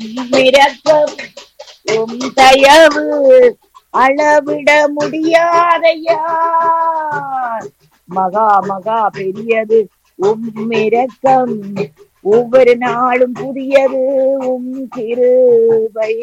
இரக்கம் உம் தயவு அளவிட முடியாதையா மகா மகா பெரியது உம் இரக்கம் ஒவ்வொரு நாளும் புதியது உம் கிருபை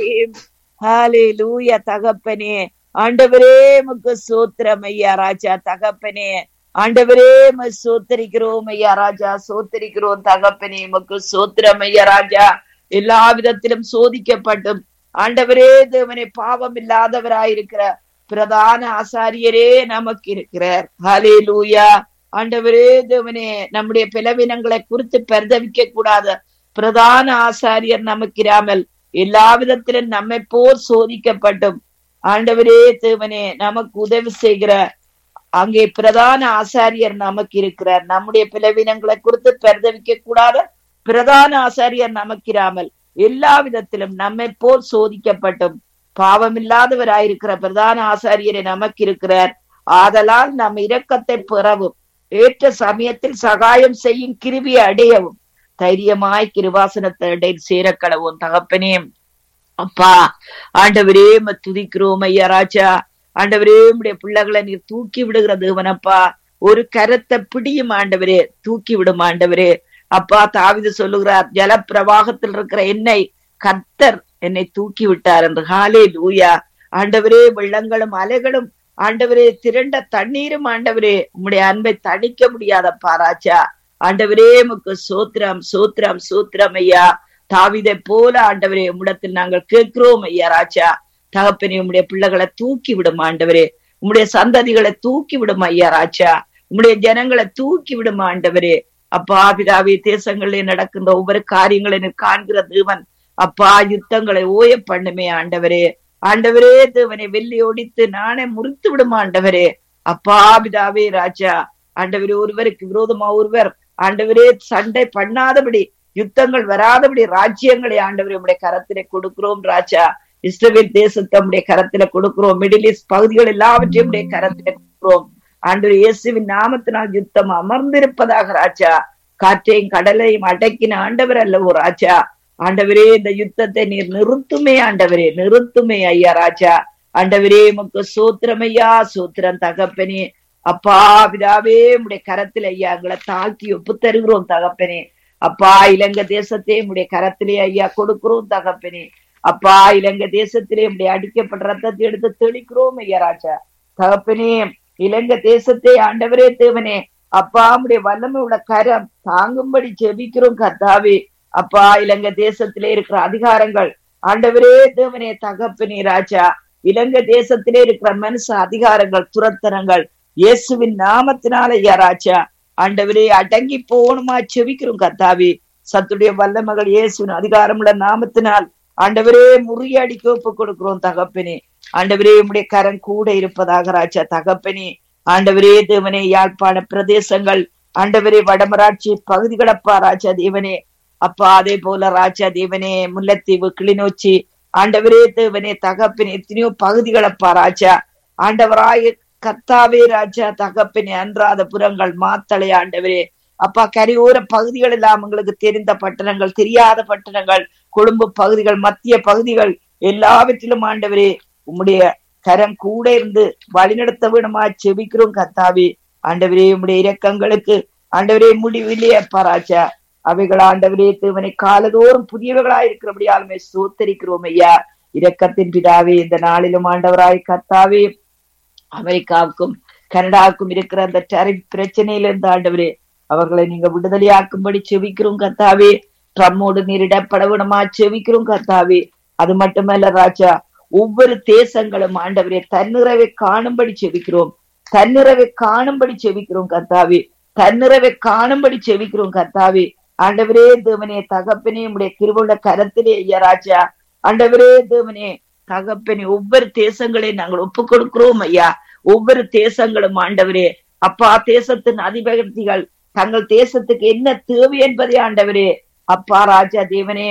ஹalleluya தகப்பனே ஆண்டவரே முக்கு சோத்திரம் ஐயா ராஜா தகப்பனே ஆண்டவரே ம சோத்தரிக்கிறோம் ஐயா ராஜா சோத்தரிக்கிறோம் தகப்பனே முக்கு சோத்திரம் ஐயா ராஜா எல்லா விதத்திலும் சோதிக்கப்பட்டும் ஆண்டவரே தேவனே பாவம் இல்லாதவராயிருக்கிற பிரதான ஆசாரியரே நமக்கு இருக்கிறார் ஹலே லூயா ஆண்டவரே தேவனே நம்முடைய பிளவினங்களை குறித்து பரிதவிக்க கூடாத பிரதான ஆசாரியர் நமக்கு இராமல் எல்லா விதத்திலும் நம்மை போர் சோதிக்கப்பட்டும் ஆண்டவரே தேவனே நமக்கு உதவி செய்கிற அங்கே பிரதான ஆசாரியர் நமக்கு இருக்கிறார் நம்முடைய பிளவினங்களை குறித்து பரிதவிக்க கூடாத பிரதான ஆசாரியர் நமக்கிராமல் எல்லா விதத்திலும் நம்மை போல் சோதிக்கப்பட்டும் பாவமில்லாதவராயிருக்கிற பிரதான ஆசாரியரை நமக்கு இருக்கிறார் ஆதலால் நம் இரக்கத்தை பெறவும் ஏற்ற சமயத்தில் சகாயம் செய்யும் கிருவியை அடையவும் தைரியமாய் கிருவாசனத்தை சேரக்கடவும் தகப்பனே அப்பா ஆண்டவரே ம துதிக்கிறோம் ஐயா ராஜா ஆண்டவரே உடைய பிள்ளைகளை நீர் தூக்கி விடுகிற தேவனப்பா ஒரு கரத்தை பிடியும் ஆண்டவரே தூக்கி விடும் ஆண்டவரே அப்பா தாவிது சொல்லுகிறார் ஜல பிரவாகத்தில் இருக்கிற என்னை கர்த்தர் என்னை தூக்கி விட்டார் என்று ஹாலே லூயா ஆண்டவரே வெள்ளங்களும் அலைகளும் ஆண்டவரே திரண்ட தண்ணீரும் ஆண்டவரே உம்முடைய அன்பை தணிக்க முடியாதப்பா ராஜா ஆண்டவரே முக்கு சோத்திரம் சோத்திரம் சோத்திரம் ஐயா தாவிதை போல ஆண்டவரே உம்மிடத்தில் நாங்கள் கேட்கிறோம் ஐயா ராஜா தகப்பனே உம்முடைய பிள்ளைகளை தூக்கி விடும் ஆண்டவரே உம்முடைய சந்ததிகளை தூக்கி விடும் ஐயா ராஜா உம்முடைய ஜனங்களை தூக்கி விடும் ஆண்டவரே அப்பா பிதாவே தேசங்களில் நடக்கின்ற ஒவ்வொரு காரியங்களையும் காண்கிற தேவன் அப்பா யுத்தங்களை ஓய பண்ணுமே ஆண்டவரே ஆண்டவரே தேவனை வெள்ளி ஒடித்து நானே முறித்து விடும் ஆண்டவரே அப்பா பிதாவே ராஜா ஆண்டவரே ஒருவருக்கு விரோதமா ஒருவர் ஆண்டவரே சண்டை பண்ணாதபடி யுத்தங்கள் வராதபடி ராஜ்யங்களை ஆண்டவரே உடைய கரத்திலே கொடுக்கிறோம் ராஜா இஸ்ரேல் தேசத்தை உடைய கரத்தில கொடுக்கிறோம் மிடில் ஈஸ்ட் பகுதிகள் எல்லாவற்றையும் உடைய கரத்தில கொடுக்கிறோம் ஆண்டு இயேசுவின் நாமத்தினால் யுத்தம் அமர்ந்திருப்பதாக ராஜா காற்றையும் கடலையும் அடக்கின ஆண்டவர் அல்லவோ ராஜா ஆண்டவரே இந்த யுத்தத்தை நீர் நிறுத்துமே ஆண்டவரே நிறுத்துமே ஐயா ராஜா ஆண்டவரே உமக்கு சூத்திரம் ஐயா சூத்திரம் தகப்பனே அப்பா பிதாவே உடைய கரத்தில் ஐயா எங்களை தாக்கி ஒப்பு தருகிறோம் தகப்பனே அப்பா இலங்கை தேசத்தை உடைய கரத்திலே ஐயா கொடுக்கிறோம் தகப்பனே அப்பா இலங்கை தேசத்திலே உடைய அடிக்கப்பட்ட ரத்தத்தை எடுத்து தெளிக்கிறோம் ஐயா ராஜா தகப்பனே இலங்கை தேசத்தை ஆண்டவரே தேவனே அப்பா உடைய வல்லமை உள்ள கரம் தாங்கும்படி ஜெபிக்கிறோம் கர்த்தாவே அப்பா இலங்கை தேசத்திலே இருக்கிற அதிகாரங்கள் ஆண்டவரே தேவனே தகப்பனே ராஜா இலங்கை தேசத்திலே இருக்கிற மனுஷ அதிகாரங்கள் துரத்தனங்கள் இயேசுவின் நாமத்தினால ஐயா ராஜா ஆண்டவரே அடங்கி போகணுமா செவிக்கிறோம் கர்த்தாவே சத்துடைய வல்லமகள் இயேசுவின் அதிகாரமுள்ள நாமத்தினால் ஆண்டவரே முறியடிக்க ஒப்பு கொடுக்கிறோம் தகப்பனே ஆண்டவரே உம்முடைய கரம் கூட இருப்பதாக ராஜா தகப்பனே ஆண்டவரே தேவனே யாழ்ப்பாண பிரதேசங்கள் ஆண்டவரே வடமராட்சி பகுதிகளப்பா ராஜா தேவனே அப்பா அதே போல ராஜா தேவனே முல்லைத்தீவு கிளிநொச்சி ஆண்டவரே தேவனே தகப்பனே எத்தனையோ பகுதிகளப்பா ராஜா ஆண்டவராய கத்தாவே ராஜா தகப்பனே அன்றாத புறங்கள் மாத்தளை ஆண்டவரே அப்பா கரையோர பகுதிகள் எல்லாம் உங்களுக்கு தெரிந்த பட்டணங்கள் தெரியாத பட்டணங்கள் கொழும்பு பகுதிகள் மத்திய பகுதிகள் எல்லாவற்றிலும் ஆண்டவரே உம்முடைய கரம் கூட இருந்து வழிநடத்த வேணுமா செபிக்கிறோம் கத்தாவே ஆண்டவரே உம்முடைய இரக்கங்களுக்கு ஆண்டவரே முடிவில்லையே அப்பா ராஜா அவைகள் ஆண்டவரே தேவனை காலதோறும் புதியவர்களா இருக்கிறபடியாலுமே சோத்தரிக்கிறோம் ஐயா இரக்கத்தின் பிதாவே இந்த நாளிலும் ஆண்டவராய் கத்தாவே அமெரிக்காவுக்கும் கனடாவுக்கும் இருக்கிற அந்த டரிப் பிரச்சனையிலிருந்து ஆண்டவரே அவர்களை நீங்க விடுதலையாக்கும்படி செவிக்கிறோம் கத்தாவே ட்ரம்மோடு நீரிடப்பட விடமா செவிக்கிறோம் கத்தாவே அது மட்டுமல்ல ராஜா ஒவ்வொரு தேசங்களும் ஆண்டவரே தன்னிறவை காணும்படி செவிக்கிறோம் தன்னிறவை காணும்படி செவிக்கிறோம் கத்தாவே தன்னிறவை காணும்படி செவிக்கிறோம் கத்தாவே ஆண்டவரே தேவனே தகப்பனே உடைய திருவுள்ள கரத்திலே ஐயா ராஜா ஆண்டவரே தேவனே தகப்பனே ஒவ்வொரு தேசங்களையும் நாங்கள் ஒப்பு கொடுக்கிறோம் ஐயா ஒவ்வொரு தேசங்களும் ஆண்டவரே அப்பா தேசத்தின் அதிபகர்த்திகள் தங்கள் தேசத்துக்கு என்ன தேவை என்பதை ஆண்டவரே அப்பா ராஜா தேவனே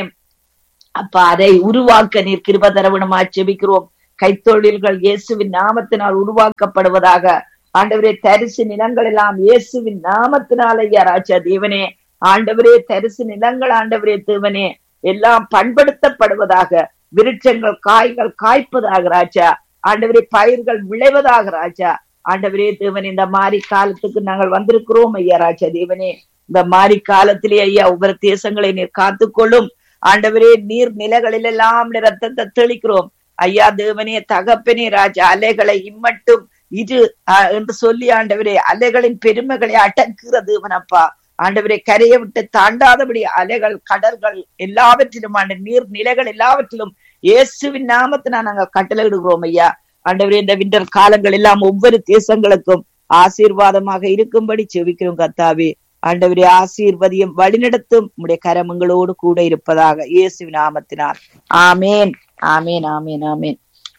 அப்பா அதை உருவாக்க நீர் கிருப தரவணமா செபிக்கிறோம் கைத்தொழில்கள் இயேசுவின் நாமத்தினால் உருவாக்கப்படுவதாக ஆண்டவரே தரிசு நிலங்கள் எல்லாம் இயேசுவின் நாமத்தினால் ஐயா ராஜா தேவனே ஆண்டவரே தரிசு நிலங்கள் ஆண்டவரே தேவனே எல்லாம் பண்படுத்தப்படுவதாக விருட்சங்கள் காய்கள் காய்ப்பதாக ராஜா ஆண்டவரே பயிர்கள் விளைவதாக ராஜா ஆண்டவரே தேவன் இந்த மாதிரி காலத்துக்கு நாங்கள் வந்திருக்கிறோம் ஐயா ராஜா தேவனே இந்த மாதிரி காலத்திலே ஐயா ஒவ்வொரு தேசங்களை நீர் காத்துக்கொள்ளும் ஆண்டவரே நீர் நிலைகளில் எல்லாம் ரத்தத்தை தெளிக்கிறோம் ஐயா தேவனே தகப்பனே ராஜா அலைகளை இம்மட்டும் இது ஆஹ், என்று சொல்லி ஆண்டவரே அலைகளின் பெருமைகளை அடக்குற தேவனப்பா ஆண்டவரே கரையை விட்டு தாண்டாதபடி அலைகள் கடல்கள் எல்லாவற்றிலும் ஆண்டு நீர் நிலைகள் எல்லாவற்றிலும் இயேசுவின் நாமத்தினா நாங்கள் கட்டளையிடுகிறோம் ஐயா ஆண்டவரே இந்த விண்டர் காலங்கள் எல்லாம் ஒவ்வொரு தேசங்களுக்கும் ஆசீர்வாதமாக இருக்கும்படி செவிக்கிறோம் கத்தாவே ஆண்டவரே ஆசீர்வதியும் வழிநடத்தும் உடைய கரமங்களோடு கூட இருப்பதாக இயேசுவின் நாமத்தினால் ஆமேன் ஆமேன் ஆமேன் ஆமேன்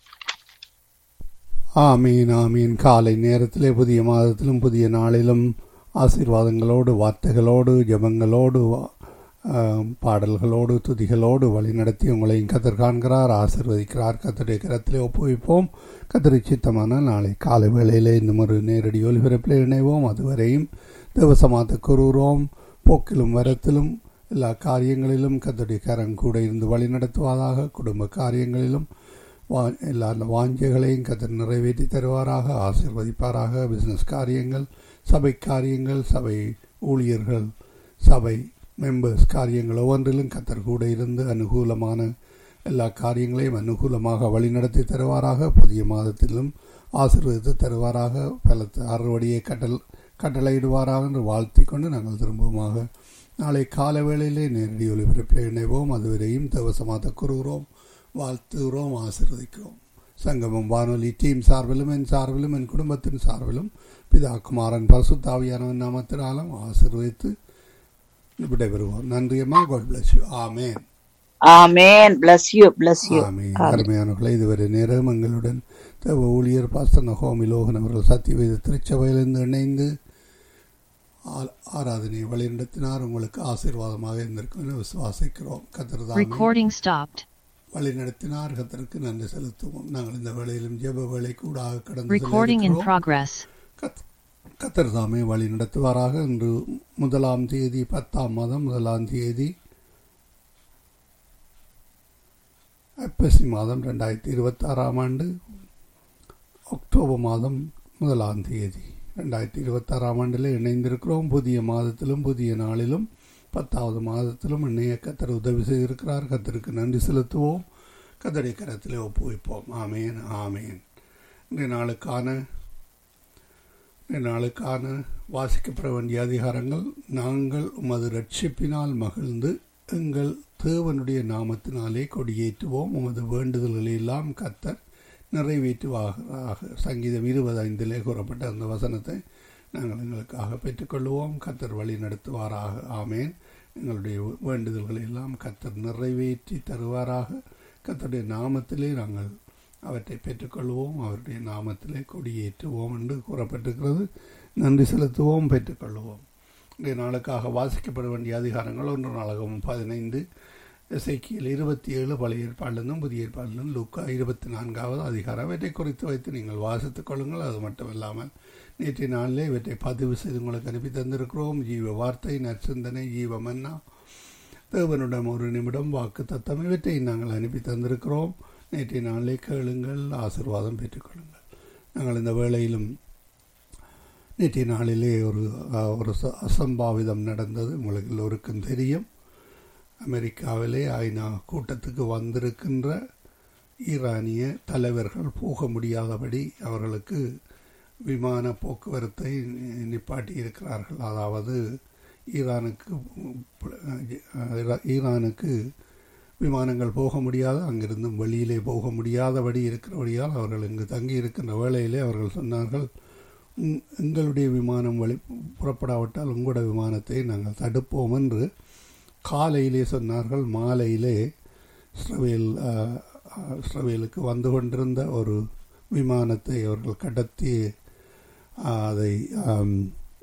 ஆமீன் ஆமீன் காலை நேரத்திலே புதிய மாதத்திலும் புதிய நாளிலும் ஆசீர்வாதங்களோடு வார்த்தைகளோடு ஜெபங்களோடு ஆம், பாடல்களோடு துதிகளோடு வழிநடத்தி உங்களையும் கத்தர் காண்கிறார் ஆசீர்வதிக்கிறார் கத்தருடைய கரத்திலே ஒப்புவிப்போம் கத்தரை சித்தமான நாளை காலை வேளையிலே இன்னும் ஒரு நேரடி ஒலிபரப்பில் இணைவோம் அதுவரையும் தேவசமாத்த கூறுகிறோம் போக்கிலும் வரத்திலும் எல்லா காரியங்களிலும் கத்தருடைய கரம் கூட இருந்து வழிநடத்துவதாக குடும்ப காரியங்களிலும் வா எல்லா அந்த வாஞ்சைகளையும் கத்தர் நிறைவேற்றி தருவாராக ஆசீர்வதிப்பாராக பிஸ்னஸ் காரியங்கள் சபை காரியங்கள் சபை ஊழியர்கள் சபை மெம்பர்ஸ் காரியங்கள் ஒவ்வொன்றிலும் கத்தர் கூட இருந்து அனுகூலமான எல்லா காரியங்களையும் அனுகூலமாக வழிநடத்தி தருவாராக புதிய மாதத்திலும் ஆசீர்வதித்து தருவாராக பலத்த அறுவடியை கட்டல் கட்டளையிடுவாராக என்று வாழ்த்தி கொண்டு நாங்கள் திரும்பவுமாக நாளை கால வேளையிலே நேரடி ஒளிபரப்பில் இணைவோம் அதுவரையும் தவசமாக கூறுகிறோம் வாழ்த்துகிறோம் ஆசீர்வதிக்கிறோம் சங்கமம் வானொலி டீம் சார்பிலும் என் சார்பிலும் என் குடும்பத்தின் சார்பிலும் பிதா குமாரன் பசுத்தாவியானவன் நாமத்தினாலும் ஆசீர்வதித்து விடைபெறுவோம் நன்றியம்மா God bless you amen amen bless you bless you ஆமீன் அருமையானவர்களை இதுவரை நேரம் எங்களுடன் தேவ ஊழியர் பாஸ்டர் நகோமி லோகன் அவர்கள் சத்தியவேத திருச்சபையிலிருந்து இணைந்து ஆ- ஆராதனை வழிநடத்தினார் உங்களுக்கு ஆசீர்வாதமாக இருந்திருக்கும் என விசுவாசிக்கிறோம் கத்திரதாமே Recording stopped. வழிநடத்தினார் கத்தருக்கு நன்றி செலுத்துவோம் நாங்கள் இந்த வேளையிலும் ஜெப வேலை கூட கடந்து Recording in செல்லிருக்கிறோம். progress. கத்- கத்தர் தாமே வழி நடத்துவாராக இன்று முதலாம் தேதி பத்தாம் மாதம் முதலாம் தேதி ஐப்பசி மாதம் ரெண்டாயிரத்தி இருபத்தாறாம் ஆண்டு அக்டோபர் மாதம் முதலாம் தேதி ரெண்டாயிரத்தி இருபத்தாறாம் ஆண்டில் இணைந்திருக்கிறோம் புதிய மாதத்திலும் புதிய நாளிலும் பத்தாவது மாதத்திலும் இணைய கத்தர் உதவி செய்திருக்கிறார் கத்தருக்கு நன்றி செலுத்துவோம் கத்தரை கரத்திலே ஒப்புவிப்போம் ஆமேன் ஆமேன் இன்றைய நாளுக்கான இன்றைய நாளுக்கான வாசிக்கப்பட வேண்டிய அதிகாரங்கள் நாங்கள் உமது ரட்சிப்பினால் மகிழ்ந்து எங்கள் தேவனுடைய நாமத்தினாலே கொடியேற்றுவோம் உமது வேண்டுதல்களை எல்லாம் கத்தர் நிறைவேற்றுவாக சங்கீதம் இருபது ஐந்திலே கூறப்பட்ட அந்த வசனத்தை நாங்கள் எங்களுக்காக பெற்றுக்கொள்வோம் கத்தர் வழி நடத்துவாராக ஆமேன் எங்களுடைய வேண்டுதல்களை எல்லாம் கத்தர் நிறைவேற்றி தருவாராக கத்தருடைய நாமத்திலே நாங்கள் அவற்றை பெற்றுக்கொள்வோம் அவருடைய நாமத்திலே கொடியேற்றுவோம் என்று கூறப்பட்டிருக்கிறது நன்றி செலுத்துவோம் பெற்றுக்கொள்வோம் இன்றைய நாளுக்காக வாசிக்கப்பட வேண்டிய அதிகாரங்கள் ஒன்று நாளகம் பதினைந்து இசைக்கியல் இருபத்தி ஏழு பழைய ஏற்பாடிலிருந்தும் புதிய ஏற்பாடிலிருந்தும் லுக்கா இருபத்தி நான்காவது அதிகாரம் இவற்றை குறித்து வைத்து நீங்கள் வாசித்துக் கொள்ளுங்கள் அது மட்டும் இல்லாமல் நேற்றைய நாளிலே இவற்றை பதிவு செய்து உங்களுக்கு அனுப்பி தந்திருக்கிறோம் ஜீவ வார்த்தை நற்சிந்தனை ஜீவ மன்னா தேவனிடம் ஒரு நிமிடம் வாக்கு தத்தம் இவற்றை நாங்கள் அனுப்பி தந்திருக்கிறோம் நேற்றைய நாளிலே கேளுங்கள் ஆசீர்வாதம் பெற்றுக்கொள்ளுங்கள் நாங்கள் இந்த வேளையிலும் நேற்றைய நாளிலே ஒரு அஹ், ஒரு ச- அசம்பாவிதம் நடந்தது உங்களுக்கு எல்லோருக்கும் தெரியும் அமெரிக்காவிலே ஐநா கூட்டத்துக்கு வந்திருக்கின்ற ஈரானிய தலைவர்கள் போக முடியாதபடி அவர்களுக்கு விமான போக்குவரத்தை நி- நிப்பாட்டி இருக்கிறார்கள் அதாவது ஈரானுக்கு அஹ், ஈரானுக்கு விமானங்கள் போக முடியாது அங்கிருந்தும் வெளியிலே போக முடியாதபடி இருக்கிறபடியால் அவர்கள் இங்கு தங்கி இருக்கின்ற வேளையிலே அவர்கள் சொன்னார்கள் "உங்- எங்களுடைய விமானம் வழி புறப்படாவிட்டால் உங்களோட விமானத்தை நாங்கள் தடுப்போம் என்று காலையிலே சொன்னார்கள் மாலையிலே இஸ்ரவேல் அஹ், அஹ், இஸ்ரவேலுக்கு வந்து கொண்டிருந்த ஒரு விமானத்தை அவர்கள் கடத்தி அஹ், அதை ஆம்,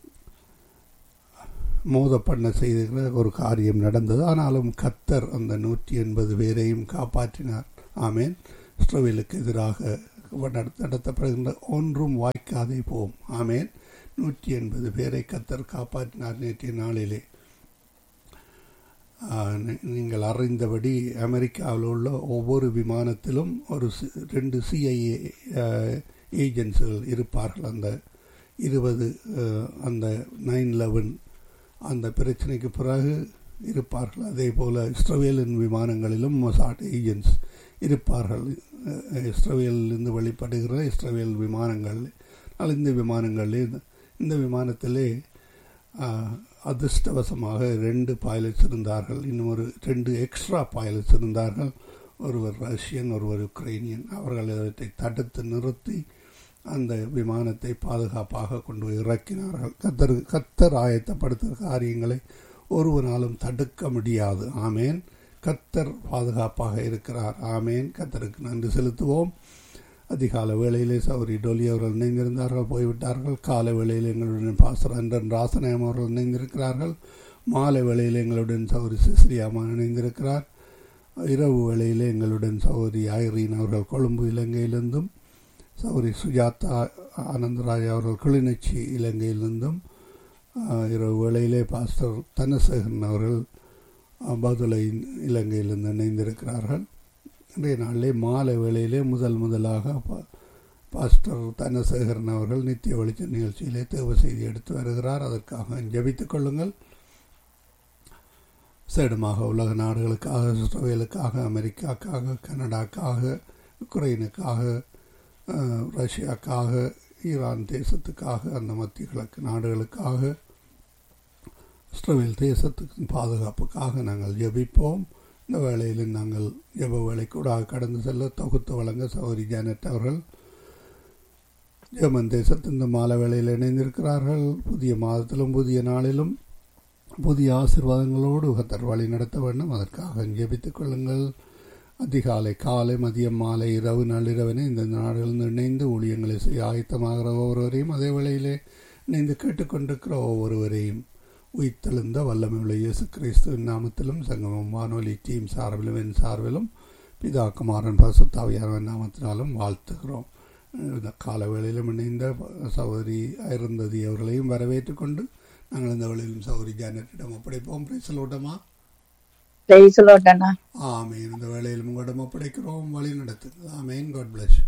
மோத பண்ண செய்கிற ஒரு காரியம் நடந்தது ஆனாலும் கத்தர் அந்த நூற்றி எண்பது பேரையும் காப்பாற்றினார் ஆமேன் இஸ்ரவேலுக்கு எதிராக நடத்த- நடத்தப்படுகின்ற ஒன்றும் வாய்க்காதே போம் ஆமேன் நூற்றி எண்பது பேரை கத்தர் காப்பாற்றினார் நேற்றைய நாளிலே நீங்கள் அறிந்தபடி அமெரிக்காவில் உள்ள ஒவ்வொரு விமானத்திலும் ஒரு ரெண்டு சிஐஏ ஏஜென்ட்ஸுகள் இருப்பார்கள் அந்த இருபது அந்த நைன் லெவன் அந்த பிரச்சனைக்கு பிறகு இருப்பார்கள் அதே போல் இஸ்ரவேலின் விமானங்களிலும் மொசாட் ஏஜென்ட்ஸ் இருப்பார்கள் இஸ்ரவேலிருந்து வெளிப்படுகிற இஸ்ரவேல் விமானங்கள் இந்த விமானங்களில் இந்த விமானத்திலே அதிர்ஷ்டவசமாக ரெண்டு பைலட்ஸ் இருந்தார்கள் இன்னும் ஒரு ரெண்டு எக்ஸ்ட்ரா பைலட்ஸ் இருந்தார்கள் ஒருவர் ரஷ்யன் ஒருவர் உக்ரைனியன் அவர்கள் இவற்றை தடுத்து நிறுத்தி அந்த விமானத்தை பாதுகாப்பாக கொண்டு போய் இறக்கினார்கள் கத்தர் கத்தர் ஆயத்தப்படுத்துகிற காரியங்களை ஒருவனாலும் தடுக்க முடியாது ஆமேன் கத்தர் பாதுகாப்பாக இருக்கிறார் ஆமேன் கத்தருக்கு நன்றி செலுத்துவோம் அதிகால வேளையிலே சௌரி டொலி அவர்கள் இணைந்திருந்தார்கள் போய்விட்டார்கள் காலை வேளையில் எங்களுடன் பாசர் அன்றன் ராசநாயம் அவர்கள் இணைந்திருக்கிறார்கள் மாலை வேளையில் எங்களுடன் சௌரி சிஸ்ரியாமா இணைந்திருக்கிறார் இரவு வேளையில் எங்களுடன் சௌரி ஐரீன் அவர்கள் கொழும்பு இலங்கையிலிருந்தும் சௌரி சுஜாதா ஆனந்தராஜ் அவர்கள் கிளிநொச்சி இலங்கையிலிருந்தும் இரவு வேளையிலே பாஸ்டர் தனசேகரன் அவர்கள் பதுளை இலங்கையிலிருந்து இணைந்திருக்கிறார்கள் இன்றைய நாளிலே மாலை வேளையிலே முதல் முதலாக பாஸ்டர் தனசேகரன் அவர்கள் நித்திய வெளிச்ச நிகழ்ச்சியிலே தேவ செய்தி எடுத்து வருகிறார் அதற்காக ஜபித்துக் கொள்ளுங்கள் சேடமாக உலக நாடுகளுக்காக இஸ்ரேலுக்காக அமெரிக்காக்காக கனடாக்காக உக்ரைனுக்காக ரஷ்யாக்காக ஈரான் தேசத்துக்காக அந்த மத்திய கிழக்கு நாடுகளுக்காக இஸ்ரேல் தேசத்துக்கு பாதுகாப்புக்காக நாங்கள் ஜபிப்போம் இந்த வேளையில் நாங்கள் ஜப வேலைக்கூடாக கடந்து செல்ல தொகுத்து வழங்க சௌரி ஜானட் அவர்கள் ஜெர்மன் தேசத்து இந்த மாலை வேளையில் இணைந்திருக்கிறார்கள் புதிய மாதத்திலும் புதிய நாளிலும் புதிய ஆசிர்வாதங்களோடு கத்தர் வழி நடத்த வேண்டும் அதற்காக ஜெபித்துக் கொள்ளுங்கள் அதிகாலை காலை மதியம் மாலை இரவு நள்ளிரவனே இந்த நாடுகளில் இணைந்து ஊழியங்களை செய்ய ஆயத்தமாகிற ஒவ்வொருவரையும் அதே வேளையிலே இணைந்து கேட்டுக்கொண்டிருக்கிற ஒவ்வொருவரையும் உயிர்த்தெழுந்த வல்லமையுள்ள இயேசு கிறிஸ்துவின் நாமத்திலும் சங்கமம் வானொலி டீம் சார்பிலும் என் சார்பிலும் பிதா குமாரன் பசுத்தாவியாரவன் நாமத்தினாலும் வாழ்த்துகிறோம் இந்த கால வேளையிலும் இணைந்த சகோதரி அருந்ததி அவர்களையும் வரவேற்றுக் கொண்டு நாங்கள் இந்த வேளையிலும் சகோதரி ஜானட்டிடம் ஒப்படைப்போம் பேசலோட்டமா ஆமேன் இந்த வேளையிலும் உங்களிடம் ஒப்படைக்கிறோம் வழி நடத்துங்கள் ஆமேன் காட் பிளஸ்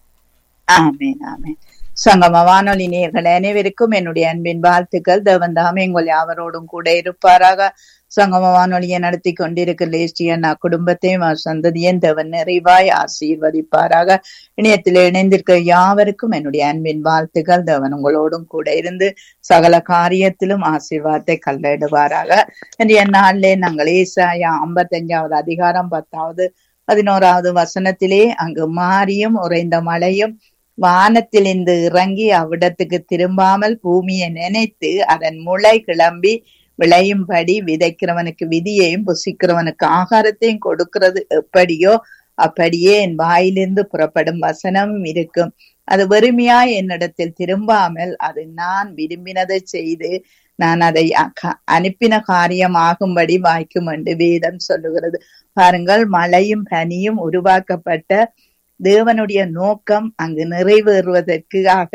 ஆமேன் ஆமேன் சங்கம வானொலி நேர்கள் அனைவருக்கும் என்னுடைய அன்பின் வாழ்த்துக்கள் தேவன் தாமே எங்கள் யாவரோடும் கூட இருப்பாராக சங்கம வானொலியை நடத்தி கொண்டிருக்கிற லேஸ்டியன் குடும்பத்தையும் சந்ததியும் தேவன் நிறைவாய் ஆசீர்வதிப்பாராக இணையத்தில் இணைந்திருக்கிற யாவருக்கும் என்னுடைய அன்பின் வாழ்த்துக்கள் தேவன் உங்களோடும் கூட இருந்து சகல காரியத்திலும் ஆசீர்வாதத்தை கல்லெடுவாராக இன்றைய நாளிலே நாங்கள் ஏசாயா ஐம்பத்தஞ்சாவது அதிகாரம் பத்தாவது பதினோராவது வசனத்திலே அங்கு மாறியும் உறைந்த மழையும் வானத்திலிருந்து இறங்கி அவ்விடத்துக்கு திரும்பாமல் பூமியை நினைத்து அதன் முளை கிளம்பி விளையும்படி விதைக்கிறவனுக்கு விதியையும் புசிக்கிறவனுக்கு ஆகாரத்தையும் கொடுக்கிறது எப்படியோ அப்படியே என் வாயிலிருந்து புறப்படும் வசனமும் இருக்கும் அது வெறுமையாய் என்னிடத்தில் திரும்பாமல் அது நான் விரும்பினதை செய்து நான் அதை அனுப்பின காரியம் ஆகும்படி வாய்க்கும் என்று வேதம் சொல்லுகிறது பாருங்கள் மழையும் பனியும் உருவாக்கப்பட்ட தேவனுடைய நோக்கம் அங்கு நிறைவேறுவதற்காக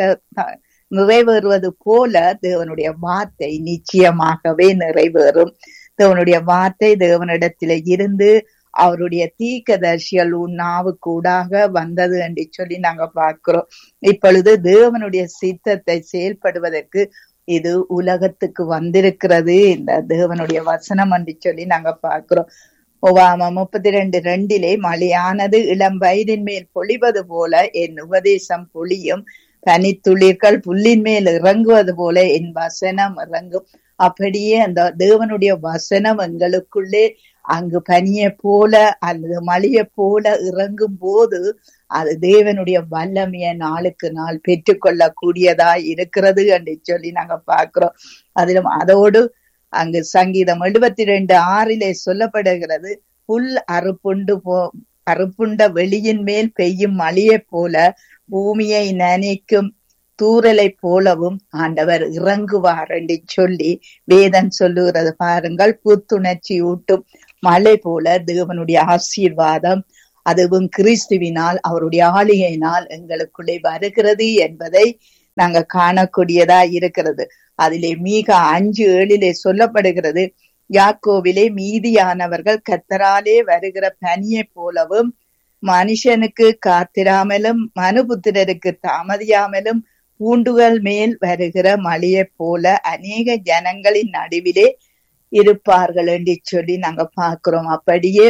நிறைவேறுவது போல தேவனுடைய வார்த்தை நிச்சயமாகவே நிறைவேறும் தேவனுடைய வார்த்தை தேவனிடத்தில இருந்து அவருடைய தீக்கதர்சிகள் உன்னாவு கூடாக வந்தது என்று சொல்லி நாங்க பார்க்கிறோம் இப்பொழுது தேவனுடைய சித்தத்தை செயல்படுவதற்கு இது உலகத்துக்கு வந்திருக்கிறது இந்த தேவனுடைய வசனம் என்று சொல்லி நாங்க பார்க்கிறோம் ஒவாம முப்பத்தி ரெண்டு ரெண்டிலே மழையானது இளம் வயதின் மேல் பொழிவது போல என் உபதேசம் பொழியும் பனித்துளிர்கள் புல்லின் மேல் இறங்குவது போல என் வசனம் இறங்கும் அப்படியே அந்த தேவனுடைய வசனம் எங்களுக்குள்ளே அங்கு பனியை போல அல்லது மழையை போல இறங்கும் போது அது தேவனுடைய வல்லமைய நாளுக்கு நாள் பெற்றுக்கொள்ளக்கூடியதா இருக்கிறது என்று சொல்லி நாங்க பாக்குறோம் அதிலும் அதோடு அங்கு சங்கீதம் எழுபத்தி ரெண்டு ஆறிலே சொல்லப்படுகிறது புல் அறுப்புண்டு போ அறுப்புண்ட வெளியின் மேல் பெய்யும் மழையை போல பூமியை நனைக்கும் தூரலை போலவும் ஆண்டவர் இறங்குவார் என்று சொல்லி வேதன் சொல்லுகிறது பாருங்கள் புத்துணர்ச்சி ஊட்டும் மழை போல தேவனுடைய ஆசீர்வாதம் அதுவும் கிறிஸ்துவினால் அவருடைய ஆளிகையினால் எங்களுக்குள்ளே வருகிறது என்பதை நாங்க காணக்கூடியதா இருக்கிறது அதிலே மீக அஞ்சு ஏழிலே சொல்லப்படுகிறது யாக்கோவிலே மீதியானவர்கள் கத்தராலே வருகிற பனியைப் போலவும் மனுஷனுக்கு காத்திராமலும் மனுபுத்திரருக்கு தாமதியாமலும் பூண்டுகள் மேல் வருகிற மழையைப் போல அநேக ஜனங்களின் நடுவிலே இருப்பார்கள் என்று சொல்லி நாங்க பார்க்கிறோம் அப்படியே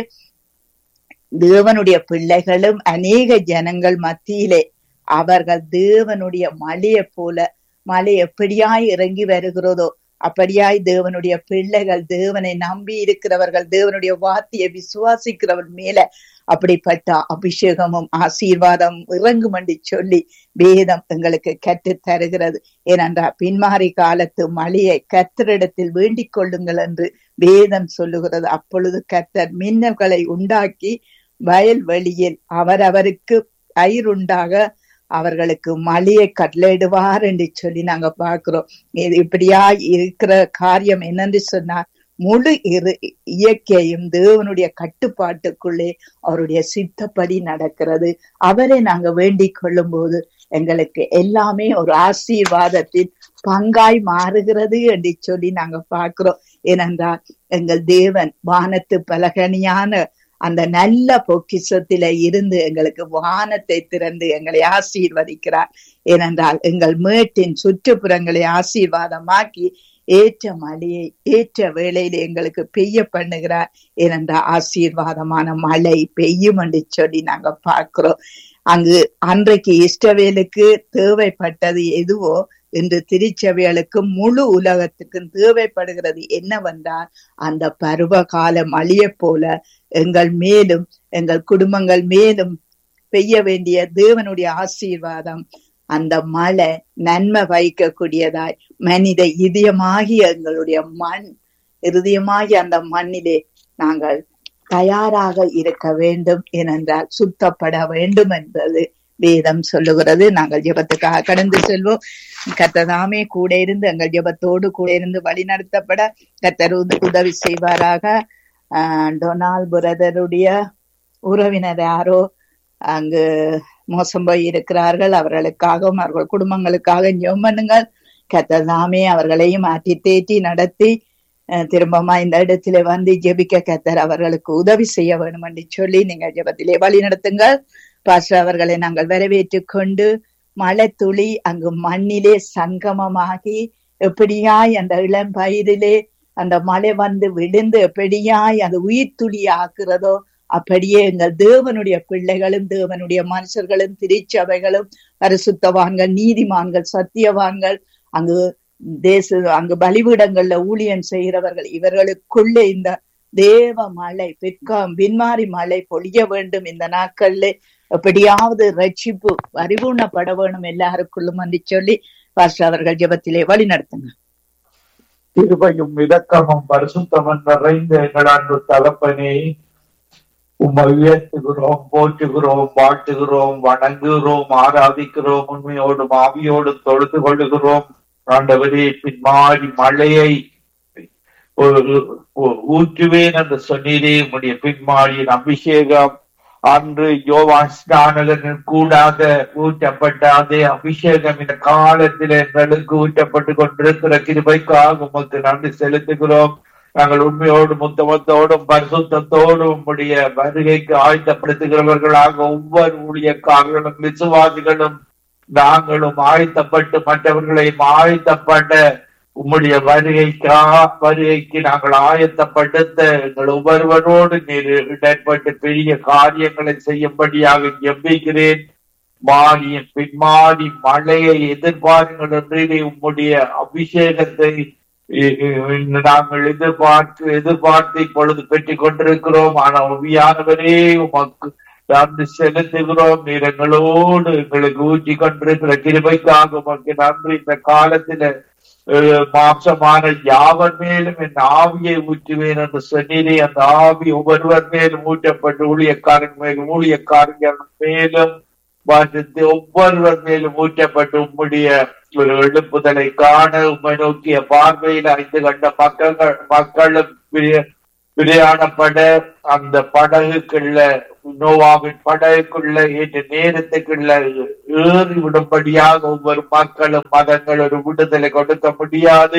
தேவனுடைய பிள்ளைகளும் அநேக ஜனங்கள் மத்தியிலே அவர்கள் தேவனுடைய மழையை போல மழை எப்படியாய் இறங்கி வருகிறதோ அப்படியாய் தேவனுடைய பிள்ளைகள் தேவனை நம்பி இருக்கிறவர்கள் தேவனுடைய வார்த்தையை விசுவாசிக்கிறவர் மேல அப்படிப்பட்ட அபிஷேகமும் ஆசீர்வாதம் இறங்கும் என்று சொல்லி வேதம் எங்களுக்கு கற்று தருகிறது ஏனென்றால் பின்மாறி காலத்து மழையை கத்தரிடத்தில் வேண்டிக் கொள்ளுங்கள் என்று வேதம் சொல்லுகிறது அப்பொழுது கத்தர் மின்னல்களை உண்டாக்கி வயல்வெளியில் அவரவருக்கு பயிருண்டாக அவர்களுக்கு மழையை கட்டளையிடுவார் என்று சொல்லி நாங்க பார்க்கிறோம் இது இப்படியா இருக்கிற காரியம் என்னன்னு சொன்னா முழு இரு இயற்கையும் தேவனுடைய கட்டுப்பாட்டுக்குள்ளே அவருடைய சித்தப்படி நடக்கிறது அவரை நாங்க வேண்டிக் கொள்ளும் போது எங்களுக்கு எல்லாமே ஒரு ஆசீர்வாதத்தின் பங்காய் மாறுகிறது என்று சொல்லி நாங்க பார்க்கிறோம் ஏனென்றால் எங்கள் தேவன் வானத்து பலகணியான அந்த நல்ல பொக்கிஷத்தில இருந்து எங்களுக்கு வானத்தை திறந்து எங்களை ஆசீர்வதிக்கிறார் ஏனென்றால் எங்கள் மேட்டின் சுற்றுப்புறங்களை ஆசீர்வாதமாக்கி ஏற்ற மழையை ஏற்ற வேளையில எங்களுக்கு பெய்ய பண்ணுகிறார் ஏனென்றால் ஆசீர்வாதமான மழை பெய்யும் என்று சொல்லி நாங்க பார்க்கிறோம் அங்கு அன்றைக்கு இஷ்டவேலுக்கு தேவைப்பட்டது எதுவோ இன்று திருச்சபைகளுக்கு முழு உலகத்துக்கும் தேவைப்படுகிறது என்னவென்றால் அந்த பருவ கால மழையை போல எங்கள் மேலும் எங்கள் குடும்பங்கள் மேலும் பெய்ய வேண்டிய தேவனுடைய ஆசீர்வாதம் அந்த மழை நன்மை வைக்கக்கூடியதாய் மனித இதயமாகி எங்களுடைய மண் இருதயமாகி அந்த மண்ணிலே நாங்கள் தயாராக இருக்க வேண்டும் ஏனென்றால் சுத்தப்பட வேண்டும் என்பது வேதம் சொல்லுகிறது நாங்கள் ஜெபத்துக்காக கடந்து செல்வோம் கத்ததாமே கூட இருந்து எங்கள் ஜெபத்தோடு கூட இருந்து வழி நடத்தப்பட கத்தர் உதவி செய்வாராக ஆஹ் டொனால் புரதருடைய உறவினர் யாரோ அங்கு மோசம் போய் இருக்கிறார்கள் அவர்களுக்காகவும் அவர்கள் குடும்பங்களுக்காக ஜெபம் பண்ணுங்கள் கத்ததாமே அவர்களையும் மாற்றி தேற்றி நடத்தி திரும்பமா இந்த இடத்துல வந்து ஜெபிக்க கத்தர் அவர்களுக்கு உதவி செய்ய வேண்டும் என்று சொல்லி நீங்கள் ஜெபத்திலே வழி நடத்துங்கள் பாஸ்டர் அவர்களை நாங்கள் வரவேற்று கொண்டு மழை துளி அங்கு மண்ணிலே சங்கமமாகி எப்படியாய் அந்த இளம் பயிரிலே அந்த மழை வந்து விழுந்து எப்படியாய் அது உயிர் துளி ஆக்குறதோ அப்படியே எங்கள் தேவனுடைய பிள்ளைகளும் தேவனுடைய மனுஷர்களும் திருச்சபைகளும் பரிசுத்தவான்கள் நீதிமான்கள் சத்தியவான்கள் அங்கு தேச அங்கு பலிபீடங்கள்ல ஊழியன் செய்கிறவர்கள் இவர்களுக்குள்ளே இந்த தேவ மழை பிற்காம் பின்மாறி மழை பொழிய வேண்டும் இந்த நாட்கள்ல எப்படியாவது ரட்சிப்பு அறிவுணப்பட வேணும் எல்லாருக்குள்ளும் என்று சொல்லி பாஸ்டர் அவர்கள் ஜெபத்திலே வழி நடத்துங்க கிருபையும் இரக்கமும் பரிசுத்தமும் நிறைந்த எங்கள் அன்பு தகப்பனே உம்மை உயர்த்துகிறோம் போற்றுகிறோம் வாழ்த்துகிறோம் வணங்குகிறோம் ஆராதிக்கிறோம் உண்மையோடும் ஆவியோடும் தொழுது கொள்ளுகிறோம் ஆண்டவரே பின்மாறி மழையை ஊற்றுவேன் என்று சொன்னீரே உம்முடைய பின்மாரியின் அபிஷேகம் அன்று யோவான் ஸ்நானகன் கூடாக ஊற்றப்பட்ட அதே அபிஷேகம் இந்த காலத்தில் எங்களுக்கு ஊற்றப்பட்டு கொண்டிருக்கிற கிருபைக்காக உமக்கு நன்றி செலுத்துகிறோம் நாங்கள் உண்மையோடு முத்தமத்தோடும் பரிசுத்தத்தோடும் உம்முடைய வருகைக்கு ஆயத்தப்படுத்துகிறவர்களாக ஒவ்வொரு ஊழியக்காரர்களும் விசுவாசிகளும் நாங்களும் ஆயத்தப்பட்டு மற்றவர்களையும் ஆயத்தப்பட்ட உம்முடைய வருகைக்கா வருகைக்கு நாங்கள் ஆயத்தப்படுத்த எங்கள் ஒவ்வொருவரோடு நீர் இடர்பட்டு பெரிய காரியங்களை செய்யும்படியாக எம்பிக்கிறேன் மாடியின் பின்மாடி மழையை எதிர்பாருங்கள் என்று உம்முடைய அபிஷேகத்தை நாங்கள் எதிர்பார்த்து எதிர்பார்த்து இப்பொழுது பெற்றுக் கொண்டிருக்கிறோம் ஆனால் உண்மையானவரே உமக்கு நன்றி செலுத்துகிறோம் நீர் எங்களோடு எங்களுக்கு ஊற்றி கொண்டிருக்கிற கிருபைக்காக உமக்கு நன்றி இந்த காலத்துல மாம்சமான யாவர் மேலும் என் ஆவியை ஊற்றுவேன் என்று சொன்னீரே அந்த ஆவி ஒவ்வொருவர் மேலும் ஊற்றப்பட்டு ஊழியக்காரன் மேலும் ஊழியக்காரர்கள் மேலும் ஒவ்வொருவர் மேலும் ஊற்றப்பட்டு உம்முடைய ஒரு எழுப்புதலை காண உண்மை நோக்கிய பார்வையில் ஐந்து கண்ட மக்கள் மக்களும் பிரயாணப்பட அந்த படகுக்குள்ள நோவாவின் படகுக்குள்ள ஏற்ற நேரத்துக்குள்ள ஏறி விடும்படியாக ஒவ்வொரு மக்களும் மதங்கள் ஒரு விடுதலை கொடுக்க முடியாது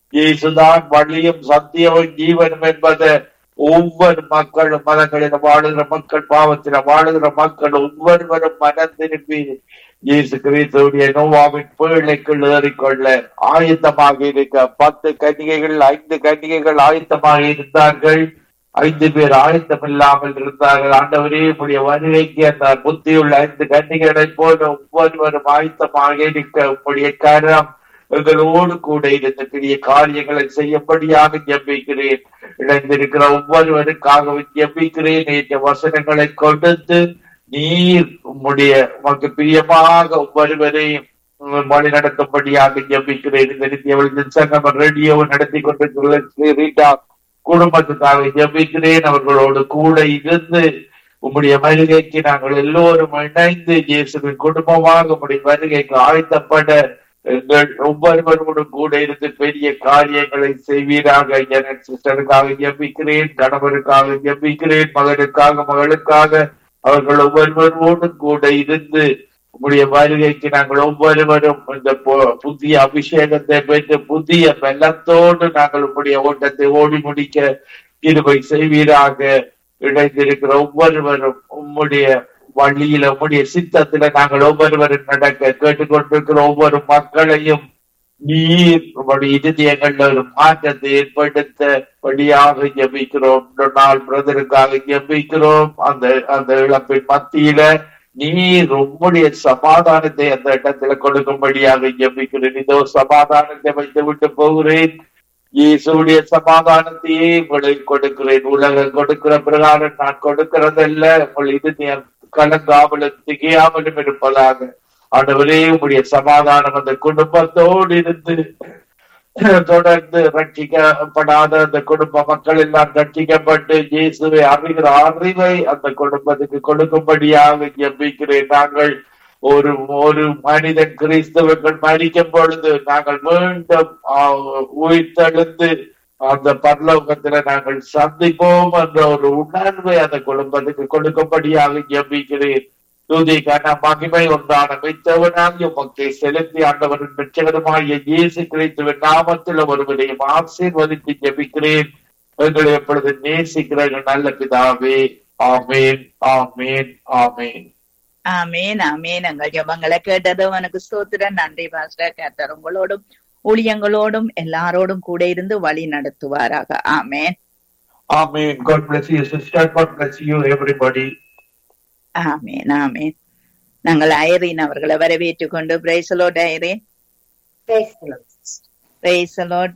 இயேசுதான் வழியும் சத்தியமும் ஜீவனும் என்பதை ஒவ்வொரு மக்களும் மதங்களில் வாழுகிற மக்கள் பாவத்தில் வாழுகிற மக்கள் ஒவ்வொருவரும் மனம் திரும்பி இயேசு கிறிஸ்துடைய நோவாவின் பேழைக்குள் ஏறிக்கொள்ள ஆயத்தமாக இருக்க பத்து கன்னிகைகள் ஐந்து கன்னிகைகள் ஆயத்தமாக இருந்தார்கள் ஐந்து பேர் ஆயத்தம் இல்லாமல் இருந்தார்கள் ஆண்டவரே உடைய வருகைக்கு அந்த புத்தியுள்ள ஐந்து கன்னிகளைப் போல ஒவ்வொருவரும் ஆயத்தமாக இருக்க உடைய கரம் எங்களோடு கூட இருந்த பெரிய காரியங்களை செய்யும்படியாக ஜெபிக்கிறேன் இணைந்திருக்கிற ஒவ்வொருவருக்காகவும் ஜெபிக்கிறேன் நேற்று வசனங்களை கொடுத்து நீர் உம்முடைய உமக்கு பிரியமாக ஒவ்வொருவரையும் வழி நடத்தும்படியாக ஜெபிக்கிறேன் இந்த நித்திய சங்கம் ரேடியோ நடத்தி கொண்டிருக்கிற ரீட்டா குடும்பத்துக்காக ஜெபிக்கிறேன் அவர்களோடு கூட இருந்து உம்முடைய வருகைக்கு நாங்கள் எல்லோரும் இணைந்து இயேசுவின் குடும்பமாக உம்முடைய வருகைக்கு ஆழ்த்தப்பட எங்கள் ஒவ்வொருவரோடும் கூட இருந்து பெரிய காரியங்களை செய்வீராக என சிஸ்டருக்காக ஜெபிக்கிறேன் கணவருக்காக ஜெபிக்கிறேன் மகனுக்காக மகளுக்காக அவர்கள் ஒவ்வொருவரோடும் கூட இருந்து உங்களுடைய வருகைக்கு நாங்கள் ஒவ்வொருவரும் இந்த புதிய அபிஷேகத்தை பெற்று புதிய வெள்ளத்தோடு நாங்கள் உங்களுடைய ஓட்டத்தை ஓடி முடிக்க கிருபை செய்வீராக இணைந்திருக்கிற ஒவ்வொருவரும் உம்முடைய வழியில உம்முடைய சித்தத்துல நாங்கள் ஒவ்வொருவரும் நடக்க கேட்டுக்கொண்டிருக்கிற ஒவ்வொரு மக்களையும் நீர் உங்களுடைய இருதயங்கள்ல ஒரு மாற்றத்தை ஏற்படுத்த வழியாக ஜபிக்கிறோம் நாள் பிரதருக்காக ஜபிக்கிறோம் அந்த அந்த இழப்பின் மத்தியில நீர் உம்முடைய சமாதானத்தை அந்த இடத்துல கொடுக்கும்படியாக ஜபிக்கிறேன் இதோ சமாதானத்தை வைத்து விட்டு போகிறேன் இயேசுடைய சமாதானத்தையே உங்களுக்கு கொடுக்கிறேன் உலகம் கொடுக்கிற பிரகாரம் நான் கொடுக்கிறதல்ல உங்கள் இது கலங்காமலும் திகையாமலும் இருப்பதாக ஆண்டவரே உங்களுடைய சமாதானம் அந்த குடும்பத்தோடு இருந்து தொடர்ந்து ரட்சிக்கப்படாத அந்த குடும்ப மக்கள் எல்லாம் ரட்சிக்கப்பட்டு இயேசுவை அறிகிற அறிவை அந்த குடும்பத்துக்கு கொடுக்கும்படியாக ஜெபிக்கிறேன் நாங்கள் ஒரு ஒரு மனிதன் கிறிஸ்தவர்கள் மறிக்கும் பொழுது நாங்கள் மீண்டும் உயிர் தெழுந்து அந்த பரலோகத்துல நாங்கள் சந்திப்போம் என்ற ஒரு உணர்வை அந்த குடும்பத்துக்கு கொடுக்கும்படியாக ஜெபிக்கிறேன் துதிக்கான மகிமை ஒன்றான மித்தவனாகி உமக்கு செலுத்தி ஆண்டவரின் வெற்றிகரமாகிய இயேசு கிறிஸ்துவின் நாமத்தில் ஒருவரையும் ஆசீர்வதித்து ஜெபிக்கிறேன் எங்களை எப்பொழுது நேசிக்கிற நல்ல பிதாவே ஆமேன் ஆமேன் ஆமேன் ஆமேன் ஆமேன் எங்கள் ஜபங்களை கேட்டது உனக்கு ஸ்தோத்திரம் நன்றி பாஸ்டர் கேட்டார் உங்களோடும் ஊழியங்களோடும் எல்லாரோடும் கூட இருந்து வழி நடத்துவாராக amen amen God bless you sister God bless you everybody ஆமேன் ஆமேன் நாங்கள் ஐரீன் அவர்களை வரவேற்றுக் கொண்டு பிரைசலோட் ஐரீன் பிரைசலோட்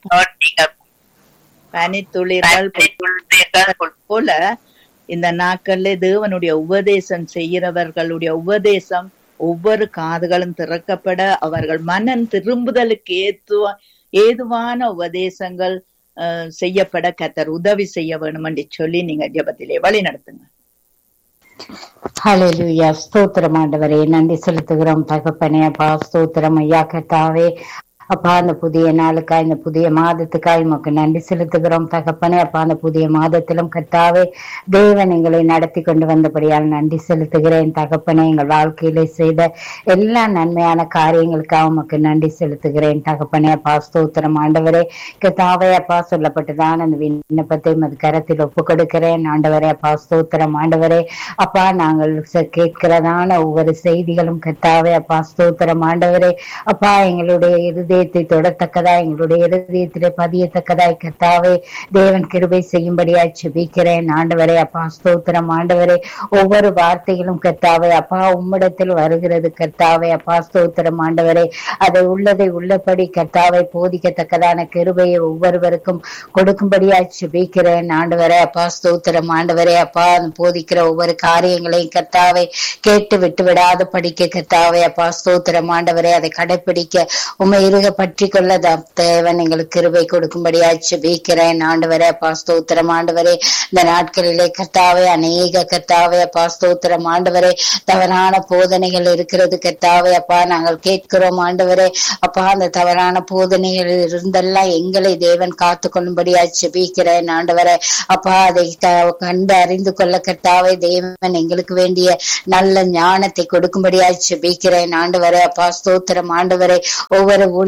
பனித்துளிர்கள் போல இந்த நாட்கள்ல தேவனுடைய உபதேசம் செய்கிறவர்களுடைய உபதேசம் ஒவ்வொரு காதுகளும் திறக்கப்பட அவர்கள் மனம் திரும்புதலுக்கு ஏத்துவ ஏதுவான உபதேசங்கள் செய்யப்பட கத்தர் உதவி செய்ய வேணும் என்று சொல்லி நீங்க ஜபத்திலே வழி நடத்துங்க ஹalleluya ஸ்தோத்திரம் ஆண்டவரே நன்றி செலுத்துகிறோம் தகப்பனே அப்பா ஸ்தோத்திரம் ஐயா கத்தாவே அப்பா அந்த புதிய நாளுக்காய் இந்த புதிய மாதத்துக்காய் உமக்கு நன்றி செலுத்துகிறோம் தகப்பனே அப்பா அந்த புதிய மாதத்திலும் கத்தாவே தேவன் எங்களை நடத்தி கொண்டு வந்தபடியால் நன்றி செலுத்துகிறேன் தகப்பனே எங்கள் வாழ்க்கையில செய்த எல்லா நன்மையான காரியங்களுக்காக உமக்கு நன்றி செலுத்துகிறேன் தகப்பனே அப்பா ஸ்தோத்திரம் ஆண்டவரே கத்தாவே அப்பா சொல்லப்பட்டதான் அந்த விண்ணப்பத்தை அது கரத்தில் ஒப்பு கொடுக்கிறேன் ஆண்டவரே அப்பா ஸ்தோத்திரம் ஆண்டவரே அப்பா நாங்கள் கேட்கிறதான ஒவ்வொரு செய்திகளும் கத்தாவே அப்பா ஸ்தோத்திரம் ஆண்டவரே அப்பா எங்களுடைய இறுதி இருதயத்தை தொடத்தக்கதா எங்களுடைய இருதயத்திலே பதியத்தக்கதாய் கத்தாவே தேவன் கிருபை செய்யும்படியாய் செபிக்கிறேன் ஆண்டவரே அப்பா ஸ்தோத்திரம் ஆண்டவரே ஒவ்வொரு வார்த்தைகளும் கத்தாவே அப்பா உம்மிடத்தில் வருகிறது கத்தாவே அப்பா ஸ்தோத்திரம் ஆண்டவரே அதை உள்ளதை உள்ளபடி கத்தாவை போதிக்கத்தக்கதான கிருபையை ஒவ்வொருவருக்கும் கொடுக்கும்படியாய் செபிக்கிறேன் ஆண்டவரே அப்பா ஸ்தோத்திரம் ஆண்டவரே அப்பா போதிக்கிற ஒவ்வொரு காரியங்களையும் கத்தாவை கேட்டு விட்டு விடாத படிக்க கத்தாவே அப்பா ஸ்தோத்திரம் ஆண்டவரே அதை கடைபிடிக்க உண்மை இருக பற்றி கொள்ள தேவன் எங்களுக்கு கிருபை கொடுக்கும்படியாய் செபிக்கிறேன் ஆண்டவரே அப்பா ஸ்தோத்திரம் ஆண்டவரே இந்த நாட்களிலே கர்த்தாவே அநேக கர்த்தாவே அப்பா ஸ்தோத்திரம் ஆண்டவரே தவறான போதனைகள் இருக்கிறது கர்த்தாவே அப்பா நாங்கள் கேட்கிறோம் ஆண்டவரே அப்பா அந்த தவறான போதனைகள் இருந்தெல்லாம் எங்களை தேவன் காத்து கொள்ளும்படியாய் செபிக்கிறேன் ஆண்டவரே அப்பா அதை கண்டு அறிந்து கொள்ள கர்த்தாவே தேவன் எங்களுக்கு வேண்டிய நல்ல ஞானத்தை கொடுக்கும்படியாய் செபிக்கிறேன் ஆண்டவரே அப்பா ஸ்தோத்திரம் ஆண்டவரே ஒவ்வொரு ஊழிய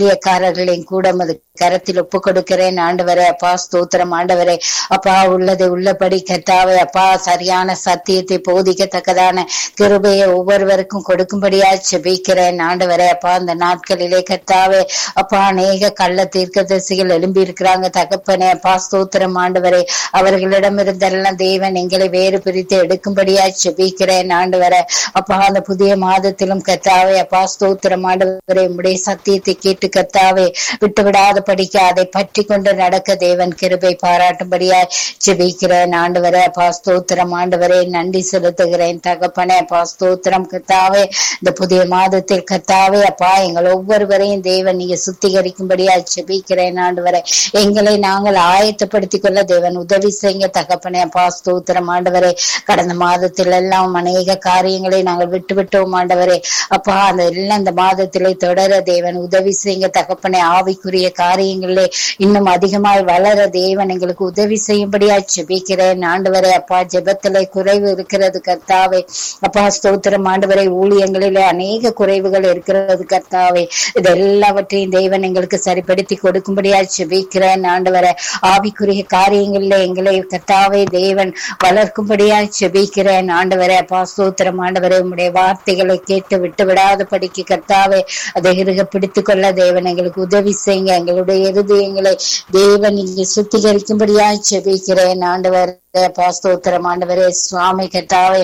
ஊழியக்காரர்களையும் கூட மது கரத்தில் ஒப்பு கொடுக்கிறேன் ஆண்டவரே அப்பா ஸ்தோத்திரம் ஆண்டவரே அப்பா உள்ளதை உள்ளபடி கத்தாவே அப்பா சரியான சத்தியத்தை போதிக்கத்தக்கதான கிருபையை ஒவ்வொருவருக்கும் கொடுக்கும்படியா செபிக்கிறேன் ஆண்டவரே அப்பா அந்த நாட்களிலே கத்தாவே அப்பா அநேக கள்ள தீர்க்கதரிசிகள் எழும்பி இருக்கிறாங்க தகப்பனே அப்பா ஸ்தோத்திரம் ஆண்டவரே அவர்களிடமிருந்தெல்லாம் தேவன் எங்களை வேறு பிரித்து எடுக்கும்படியா செபிக்கிறேன் ஆண்டவரே அப்பா அந்த புதிய மாதத்திலும் கத்தாவே அப்பா ஸ்தோத்திரம் ஆண்டவரே உடைய சத்தியத்தை கேட்டு கத்தாவே விட்டு விடாத படிக்க அதை பற்றி கொண்டு நடக்க தேவன் கிருபை பாராட்டும்படியா செபிக்கிறேன் ஆண்டவரே அப்பா ஸ்தோத்திரம் ஆண்டவரே நன்றி செலுத்துகிறேன் தகப்பனே அப்பா ஸ்தோத்திரம் கத்தாவே இந்த புதிய மாதத்தில் கத்தாவே அப்பா எங்கள் ஒவ்வொருவரையும் தேவன் நீங்க சுத்திகரிக்கும்படியா செபிக்கிறேன் ஆண்டவரே எங்களை நாங்கள் ஆயத்தப்படுத்திக் கொள்ள தேவன் உதவி செய்யுங்க தகப்பனே அப்பா ஸ்தோத்திரம் ஆண்டவரே கடந்த மாதத்தில் எல்லாம் அநேக காரியங்களை நாங்கள் விட்டு விட்டோம் ஆண்டவரே அப்பா அந்த எல்லாம் இந்த மாதத்திலே தொடர தேவன் உதவி செய்யுங்க தகப்பனே ஆவிக்குரிய காரியங்களிலே இன்னும் அதிகமாய் வளர தேவன் எங்களுக்கு உதவி செய்யும்படியா ஜெபிக்கிறேன் ஆண்டவரே அப்பா ஜெபத்திலே குறைவு இருக்கிறது கர்த்தாவே அப்பா ஸ்தோத்திரம் ஆண்டவரை ஊழியங்களிலே அநேக குறைவுகள் இருக்கிறது கர்த்தாவே இது எல்லாவற்றையும் தேவன் எங்களுக்கு சரிப்படுத்தி கொடுக்கும்படியா ஜெபிக்கிறேன் ஆண்டவரை ஆவிக்குரிய காரியங்களிலே எங்களை கர்த்தாவே தேவன் வளர்க்கும்படியா ஜெபிக்கிறேன் ஆண்டவரே அப்பா ஸ்தோத்திரம் ஆண்டவரே உம்முடைய வார்த்தைகளை கேட்டு விட்டு விடாத படிக்க கர்த்தாவே அதை இருக பிடித்துக் கொள்ள தேவன் எங்களுக்கு உதவி செய்யுங்க எங்களுடைய இருதயங்களை தேவன் இங்கு சுத்திகரிக்கும்படியா ஜெபிக்கிறேன் ஆண்டவர் பாஸ்தோத்திரம் ஆண்டவரே சுவாமி கர்த்தாவே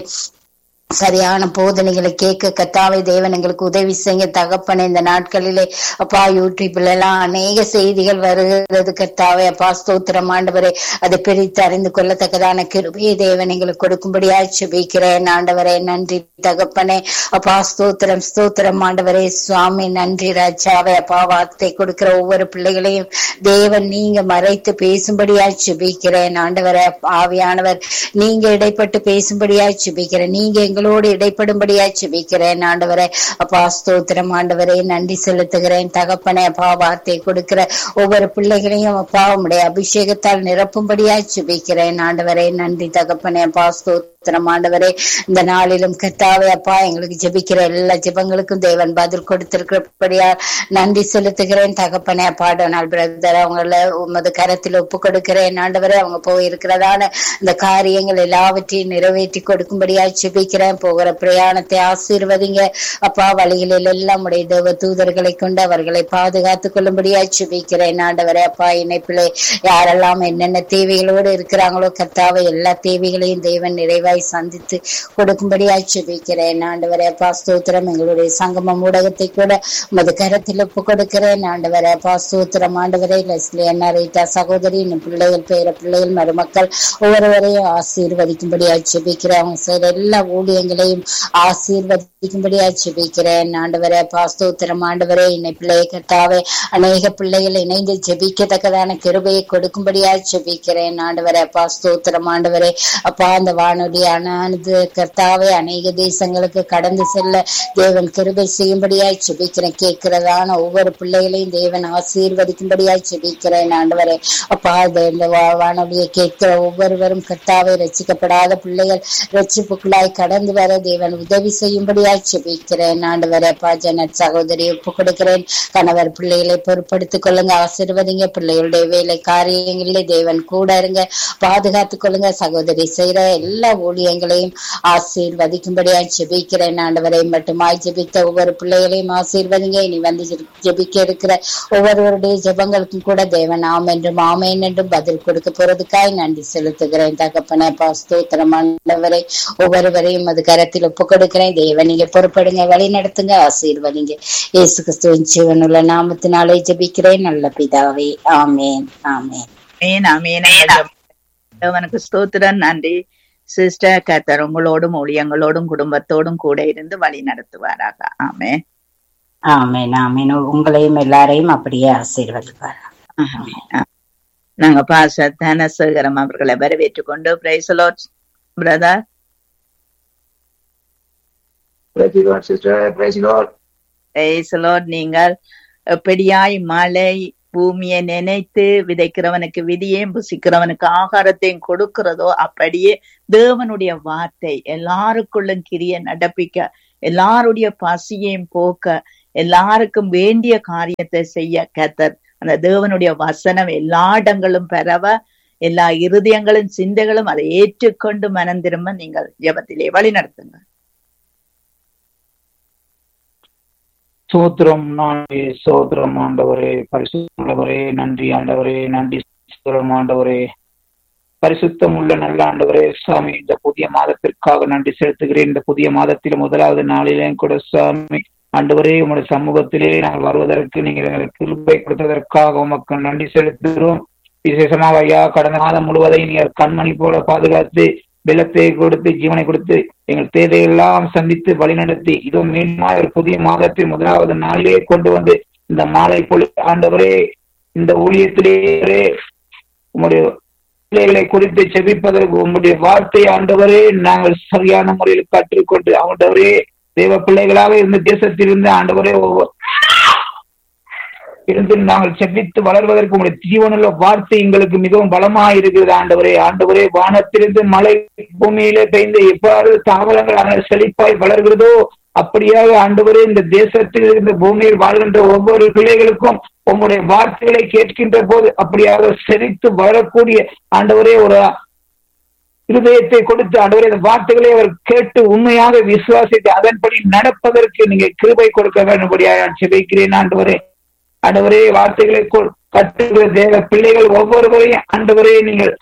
சரியான போதனைகளை கேட்க கத்தாவை தேவன் எங்களுக்கு உதவி செய்ய தகப்பன இந்த நாட்களிலே அப்பா யூடியூப்ல எல்லாம் அநேக செய்திகள் வருகிறது கத்தாவை அப்பா ஸ்தோத்திரம் ஆண்டவரே அதை பிரித்து அறிந்து கொள்ளத்தக்கதான கிருபையை தேவன் எங்களுக்கு கொடுக்கும்படியா செபிக்கிறேன் ஆண்டவரே நன்றி தகப்பனே அப்பா ஸ்தோத்திரம் ஸ்தோத்திரம் ஆண்டவரே சுவாமி நன்றி ராஜாவே அப்பா வார்த்தை கொடுக்கிற ஒவ்வொரு பிள்ளைகளையும் தேவன் நீங்க மறைத்து பேசும்படியா செபிக்கிறேன் ஆண்டவரே ஆவியானவர் நீங்க இடைப்பட்டு பேசும்படியா செபிக்கிறேன் நீங்க எங்களோடு இடைப்படும்படியா செபிக்கிறேன் ஆண்டவரே அப்பா ஸ்தோத்திரம் ஆண்டவரே நன்றி செலுத்துகிறேன் தகப்பனே அப்பா வார்த்தை கொடுக்கிற ஒவ்வொரு பிள்ளைகளையும் அப்பா உடைய அபிஷேகத்தால் நிரப்பும்படியா செபிக்கிறேன் ஆண்டவரே நன்றி தகப்பனே அப்பா ஸ்தோத்திரம் ஆண்டவரே இந்த நாளிலும் கத்தாவே அப்பா எங்களுக்கு ஜெபிக்கிற எல்லா ஜெபங்களுக்கும் தேவன் பதில் கொடுத்திருக்கிறபடியா நன்றி செலுத்துகிறேன் தகப்பனே அப்பா டொனால் பிரதர் அவங்கள உமது கரத்தில் ஒப்பு கொடுக்கிறேன் ஆண்டவரே அவங்க போய் இருக்கிறதான இந்த காரியங்கள் எல்லாவற்றையும் நிறைவேற்றி கொடுக்கும்படியா ஜெபிக்கிறேன் போகிற பிரயாணத்தை ஆசீர்வதிங்க அப்பா வழிகளில் எல்லாம் உடைய தேவ தூதர்களை கொண்டு அவர்களை பாதுகாத்துக் கொள்ளும்படியா ஜெபிக்கிறேன் ஆண்டவரே அப்பா இணைப்பிலே யாரெல்லாம் என்னென்ன தேவைகளோடு இருக்கிறாங்களோ கர்த்தாவை எல்லா தேவைகளையும் தேவன் நிறைவாய் சந்தித்து கொடுக்கும்படியா ஜெபிக்கிறேன் ஆண்டவரே அப்பா ஸ்தோத்திரம் எங்களுடைய சங்கமம் ஊடகத்தை கூட உமது கரத்தில் ஒப்பு கொடுக்கிறேன் ஆண்டவரே அப்பா ஸ்தோத்திரம் ஆண்டவரே லெஸ்லி அண்ணா ரீட்டா சகோதரி இன்னும் பிள்ளைகள் பேர பிள்ளைகள் மருமக்கள் ஒவ்வொருவரையும் ஆசீர்வதிக்கும்படியா ஜெபிக்கிறேன் அவங்க செய்யற எல்லா ஊழியங்களையும் ஆசீர்வதிக்கும்படியா ஜெபிக்கிறேன் ஆண்டவரே அப்பா ஸ்தோத்திரம் ஆண்டவரே இன்னை பிள்ளையை கட்டாவே அநேக பிள்ளைகள் இணைந்து ஜெபிக்கத்தக்கதான கிருபையை கொடுக்கும்படியா ஜெபிக்கிறேன் ஆண்டவரே அப்பா ஸ்தோத்திரம் ஆண்டவரே அப்பா அந்த வானொலி அனானது கர்த்தாவே அநேக தேசங்களுக்கு கடந்து செல்ல தேவன் கிருபை செய்யும்படியா ஜெபிக்கிறேன் கேட்கிறதான ஒவ்வொரு பிள்ளைகளையும் தேவன் ஆசீர்வதிக்கும்படியா ஜெபிக்கிறேன் ஆண்டவரே அப்பா இந்த இந்த வா- வானொலியை கேட்கிற ஒவ்வொருவரும் கர்த்தாவை ரசிக்கப்படாத பிள்ளைகள் ரட்சிப்புக்குள்ளாய் கடந்து வர தேவன் உதவி செய்யும்படியா ஜெபிக்கிறேன் ஆண்டவரே அப்பா ஜனத் சகோதரி ஒப்பு கொடுக்கிறேன் கணவர் பிள்ளைகளை பொறுப்படுத்திக் கொள்ளுங்க ஆசீர்வதிங்க பிள்ளைகளுடைய வேலை காரியங்களிலே தேவன் கூட இருங்க பாதுகாத்துக் கொள்ளுங்க சகோதரி செய்யற எல்லா ஊழியங்களையும் ஆசீர்வதிக்கும்படியா ஜெபிக்கிறேன் ஆண்டவரை மட்டுமாய் ஜெபித்த ஒவ்வொரு பிள்ளைகளையும் ஆசீர்வதிங்க இனி வந்து ஜெபி- ஜெபிக்க இருக்கிற ஒவ்வொருவருடைய ஜெபங்களுக்கும் கூட தேவன் ஆம் என்றும் ஆமேன் என்றும் பதில் கொடுக்க போறதுக்காய் நன்றி செலுத்துகிறேன் தகப்பனே அப்பா ஸ்தோத்திரம் ஆண்டவரை ஒவ்வொருவரையும் அது கரத்தில் ஒப்பு கொடுக்கிறேன் தேவன் நீங்க பொறுப்படுங்க வழி நடத்துங்க ஆசீர்வதிங்க இயேசு கிறிஸ்துவின் ஜீவனுள்ள நாமத்தினாலே ஜெபிக்கிறேன் நல்ல பிதாவே ஆமேன் ஆமேன் ஆமேன் ஆமேன் தேவனுக்கு ஸ்தோத்திரம் நன்றி சிஸ்டர் கத்தர் உங்களோடும் ஊழியங்களோடும் குடும்பத்தோடும் கூட இருந்து வழி நடத்துவாராக ஆமென் ஆமேன் ஆமேன் உங்களையும் எல்லாரையும் அப்படியே ஆசீர்வதிப்பார் ஆமென். ஆ. நாங்க பாச தனசேகரம் அவர்களை வரவேற்றுக் கொண்டு praise the lord brother Praise the Lord, sister. Praise the Lord. Praise the lord நீங்கள் எப்படியாய் மழை பூமியை நினைத்து விதைக்கிறவனுக்கு விதியையும் புசிக்கிறவனுக்கு ஆகாரத்தையும் கொடுக்கிறதோ அப்படியே தேவனுடைய வார்த்தை எல்லாருக்குள்ளும் கிரிய நடப்பிக்க எல்லாருடைய பசியையும் போக்க எல்லாருக்கும் வேண்டிய காரியத்தை செய்ய கத்தர் அந்த தேவனுடைய வசனம் எல்லா இடங்களும் பரவ எல்லா இருதயங்களும் சிந்தைகளும் அதை ஏற்றுக்கொண்டு மனம் திரும்ப நீங்கள் ஜெபத்திலே வழி நடத்துங்க சோத்திரம் நாளே சோத்திரம் ஆண்டவரே பரிசுத்தவரே நன்றி ஆண்டவரே நன்றி சோத்திரம் ஆண்டவரே பரிசுத்தம் உள்ள நல்ல ஆண்டவரே சாமி இந்த புதிய மாதத்திற்காக நன்றி செலுத்துகிறேன் இந்த புதிய மாதத்தில் முதலாவது நாளிலேயும் கூட சாமி ஆண்டவரே உங்களுடைய சமூகத்திலே நாங்கள் வருவதற்கு நீங்கள் எங்களுக்கு கிருபை கொடுத்ததற்காக உமக்கு நன்றி செலுத்துகிறோம் விசேஷமாக ஐயா கடந்த மாதம் முழுவதையும் நீங்கள் கண்மணி போல பாதுகாத்து வெள்ளத்தை கொடுத்து ஜீவனை கொடுத்து எங்கள் தேவையெல்லாம் சந்தித்து வழிநடத்தி இதோ மீண்டும் ஒரு புதிய மாதத்தில் முதலாவது நாளிலே கொண்டு வந்து இந்த மாலை பொழுது ஆண்டவரே இந்த ஊழியத்திலே உங்களுடைய பிள்ளைகளை குறித்து செபிப்பதற்கு உங்களுடைய வார்த்தை ஆண்டவரே நாங்கள் சரியான முறையில் கற்றுக்கொண்டு ஆண்டவரே தேவ பிள்ளைகளாக இருந்த தேசத்தில் இருந்து ஆண்டவரே ஒவ்வொரு இருந்து நாங்கள் செபித்து வளர்வதற்கு உங்களுடைய ஜீவனுள்ள வார்த்தை எங்களுக்கு மிகவும் பலமாக இருக்கிறது ஆண்டவரே ஆண்டவரே வானத்திலிருந்து மழை பூமியிலே பெய்ந்து எவ்வாறு தாவரங்கள் செழிப்பாய் வளர்கிறதோ அப்படியாக ஆண்டவரே இந்த தேசத்தில் இருந்த பூமியில் வாழ்கின்ற ஒவ்வொரு பிள்ளைகளுக்கும் உங்களுடைய வார்த்தைகளை கேட்கின்ற போது அப்படியாக செழித்து வளரக்கூடிய ஆண்டவரே ஒரு இருதயத்தை கொடுத்து ஆண்டவரே இந்த வார்த்தைகளை அவர் கேட்டு உண்மையாக விசுவாசித்து அதன்படி நடப்பதற்கு நீங்க கிருபை கொடுக்க வேண்டும்படியாக நான் செபிக்கிறேன் ஆண்டவரே ஆண்டவரே வார்த்தைகளை கற்றுகிற தேவ பிள்ளைகள் ஒவ்வொருவரையும் ஆண்டவரே நீங்கள்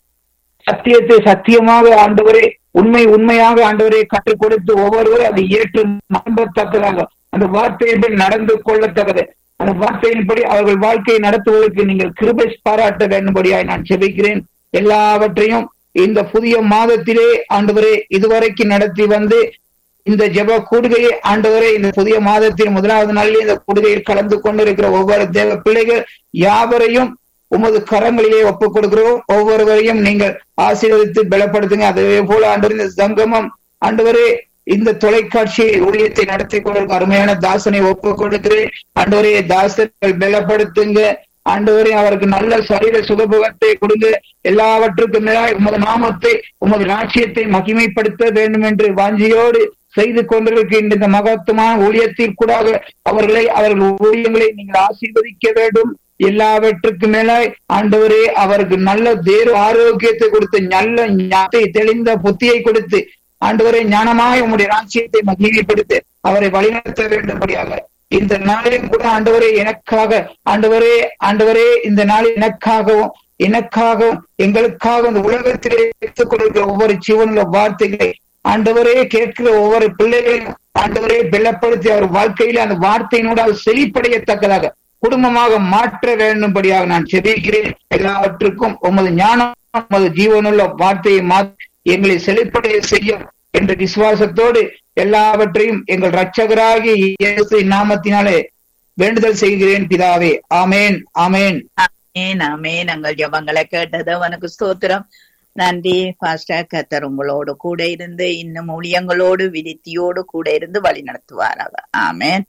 சத்தியத்தை சத்தியமாக ஆண்டவரே உண்மை உண்மையாக ஆண்டவரை கற்றுக் கொடுத்து ஒவ்வொருவரும் அதை ஏற்று நம்பத்தக்கதாக அந்த வார்த்தையின்படி நடந்து கொள்ளத்தக்கது அந்த வார்த்தையின்படி அவர்கள் வாழ்க்கையை நடத்துவதற்கு நீங்கள் கிருபை பாராட்ட வேண்டும்படியாய் நான் செபிக்கிறேன் எல்லாவற்றையும் இந்த புதிய மாதத்திலே ஆண்டவரே இதுவரைக்கும் நடத்தி வந்து இந்த ஜெப கூடுகையை ஆண்டவரே இந்த புதிய மாதத்தின் முதலாவது நாளில் இந்த கூடுகையில் கலந்து கொண்டிருக்கிற ஒவ்வொரு தேவ பிள்ளைகள் யாவரையும் உமது கரங்களிலே ஒப்புக் கொடுக்கிறோம் ஒவ்வொருவரையும் நீங்கள் ஆசீர்வதித்து பலப்படுத்துங்க அதே போல ஆண்டவர் இந்த சங்கமம் ஆண்டவரே இந்த தொலைக்காட்சி ஊழியத்தை நடத்தி கொண்டிருக்கும் அருமையான தாசனை ஒப்புக் கொடுக்கிறேன் ஆண்டவரே தாசர்கள் பலப்படுத்துங்க ஆண்டவரே அவருக்கு நல்ல சரீர சுகபுகத்தை கொடுங்க எல்லாவற்றுக்கும் மேலாய் உமது நாமத்தை உமது ராட்சியத்தை மகிமைப்படுத்த வேண்டும் என்று வாஞ்சியோடு செய்து கொண்டிருக்கின்ற இந்த மகத்துவமான ஊழியத்தில் கூட அவர்களை அவர்கள் ஊழியங்களை நீங்கள் ஆசீர்வதிக்க வேண்டும் எல்லாவற்றுக்கு மேலாய் ஆண்டவரே அவருக்கு நல்ல தேர் ஆரோக்கியத்தை கொடுத்து நல்ல ஞானத்தை தெளிந்த புத்தியை கொடுத்து ஆண்டவரை ஞானமாய் உங்களுடைய ராட்சியத்தை மகிமைப்படுத்தி அவரை வழிநடத்த வேண்டும்படியாக இந்த நாளிலும் கூட ஆண்டவரே எனக்காக ஆண்டவரே ஆண்டவரே இந்த நாளில் எனக்காகவும் எனக்காகவும் எங்களுக்காக இந்த உலகத்திலே எடுத்துக் கொடுக்கிற ஒவ்வொரு ஜீவனுள்ள வார்த்தைகளை ஆண்டவரே கேட்கிற ஒவ்வொரு பிள்ளைகளையும் ஆண்டவரே பெல்லப்படுத்தி அவர் வாழ்க்கையில அந்த வார்த்தையினோடு அவர் செழிப்படையத்தக்கதாக குடும்பமாக மாற்ற வேண்டும்படியாக நான் செபிக்கிறேன் எல்லாவற்றுக்கும் உமது ஞானம் உமது ஜீவனுள்ள வார்த்தையை மாற்றி எங்களை செழிப்படைய செய்யும் என்ற விசுவாசத்தோடு எல்லாவற்றையும் எங்கள் இரட்சகராகிய இயேசு நாமத்தினாலே வேண்டுதல் செய்கிறேன் பிதாவே ஆமேன் ஆமேன் ஆமேன் ஆமேன் எங்கள் ஜபங்களை கேட்டது அவனுக்கு ஸ்தோத்திரம் நன்றி பாஸ்டர் கத்தர் உங்களோடு கூட இருந்து இன்னும் ஊழியங்களோடு விருத்தியோடு கூட இருந்து வழி நடத்துவாராக ஆமேன்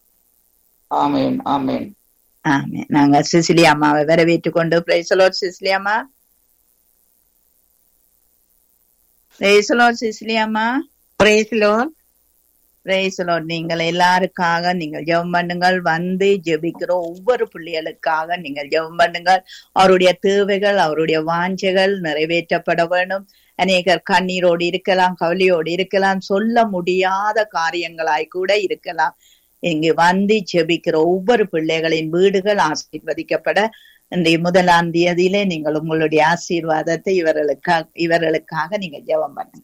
ஆமேன் ஆமேன் ஆமேன் நாங்க சிசிலி அம்மாவை வரவேற்று கொண்டு பிரைசலோட் சிசிலி அம்மா பிரைசலோட் சிசிலி அம்மா பிரேசிலோன் பிரைசலோட் நீங்கள் எல்லாருக்காக நீங்கள் ஜெபம் பண்ணுங்கள் வந்து ஜெபிக்கிற ஒவ்வொரு பிள்ளைகளுக்காக நீங்கள் ஜெபம் பண்ணுங்கள் அவருடைய தேவைகள் அவருடைய வாஞ்சைகள் நிறைவேற்றப்பட வேண்டும் அநேகர் கண்ணீரோடு இருக்கலாம் கவலையோடு இருக்கலாம் சொல்ல முடியாத காரியங்களாய் கூட இருக்கலாம் இங்கு வந்து ஜெபிக்கிற ஒவ்வொரு பிள்ளைகளின் வீடுகள் ஆசீர்வதிக்கப்பட இன்றைய முதலாம் தேதியிலே நீங்கள் உங்களுடைய ஆசீர்வாதத்தை இவர்களுக்காக இவர்களுக்காக நீங்க ஜெபம் பண்ணுங்க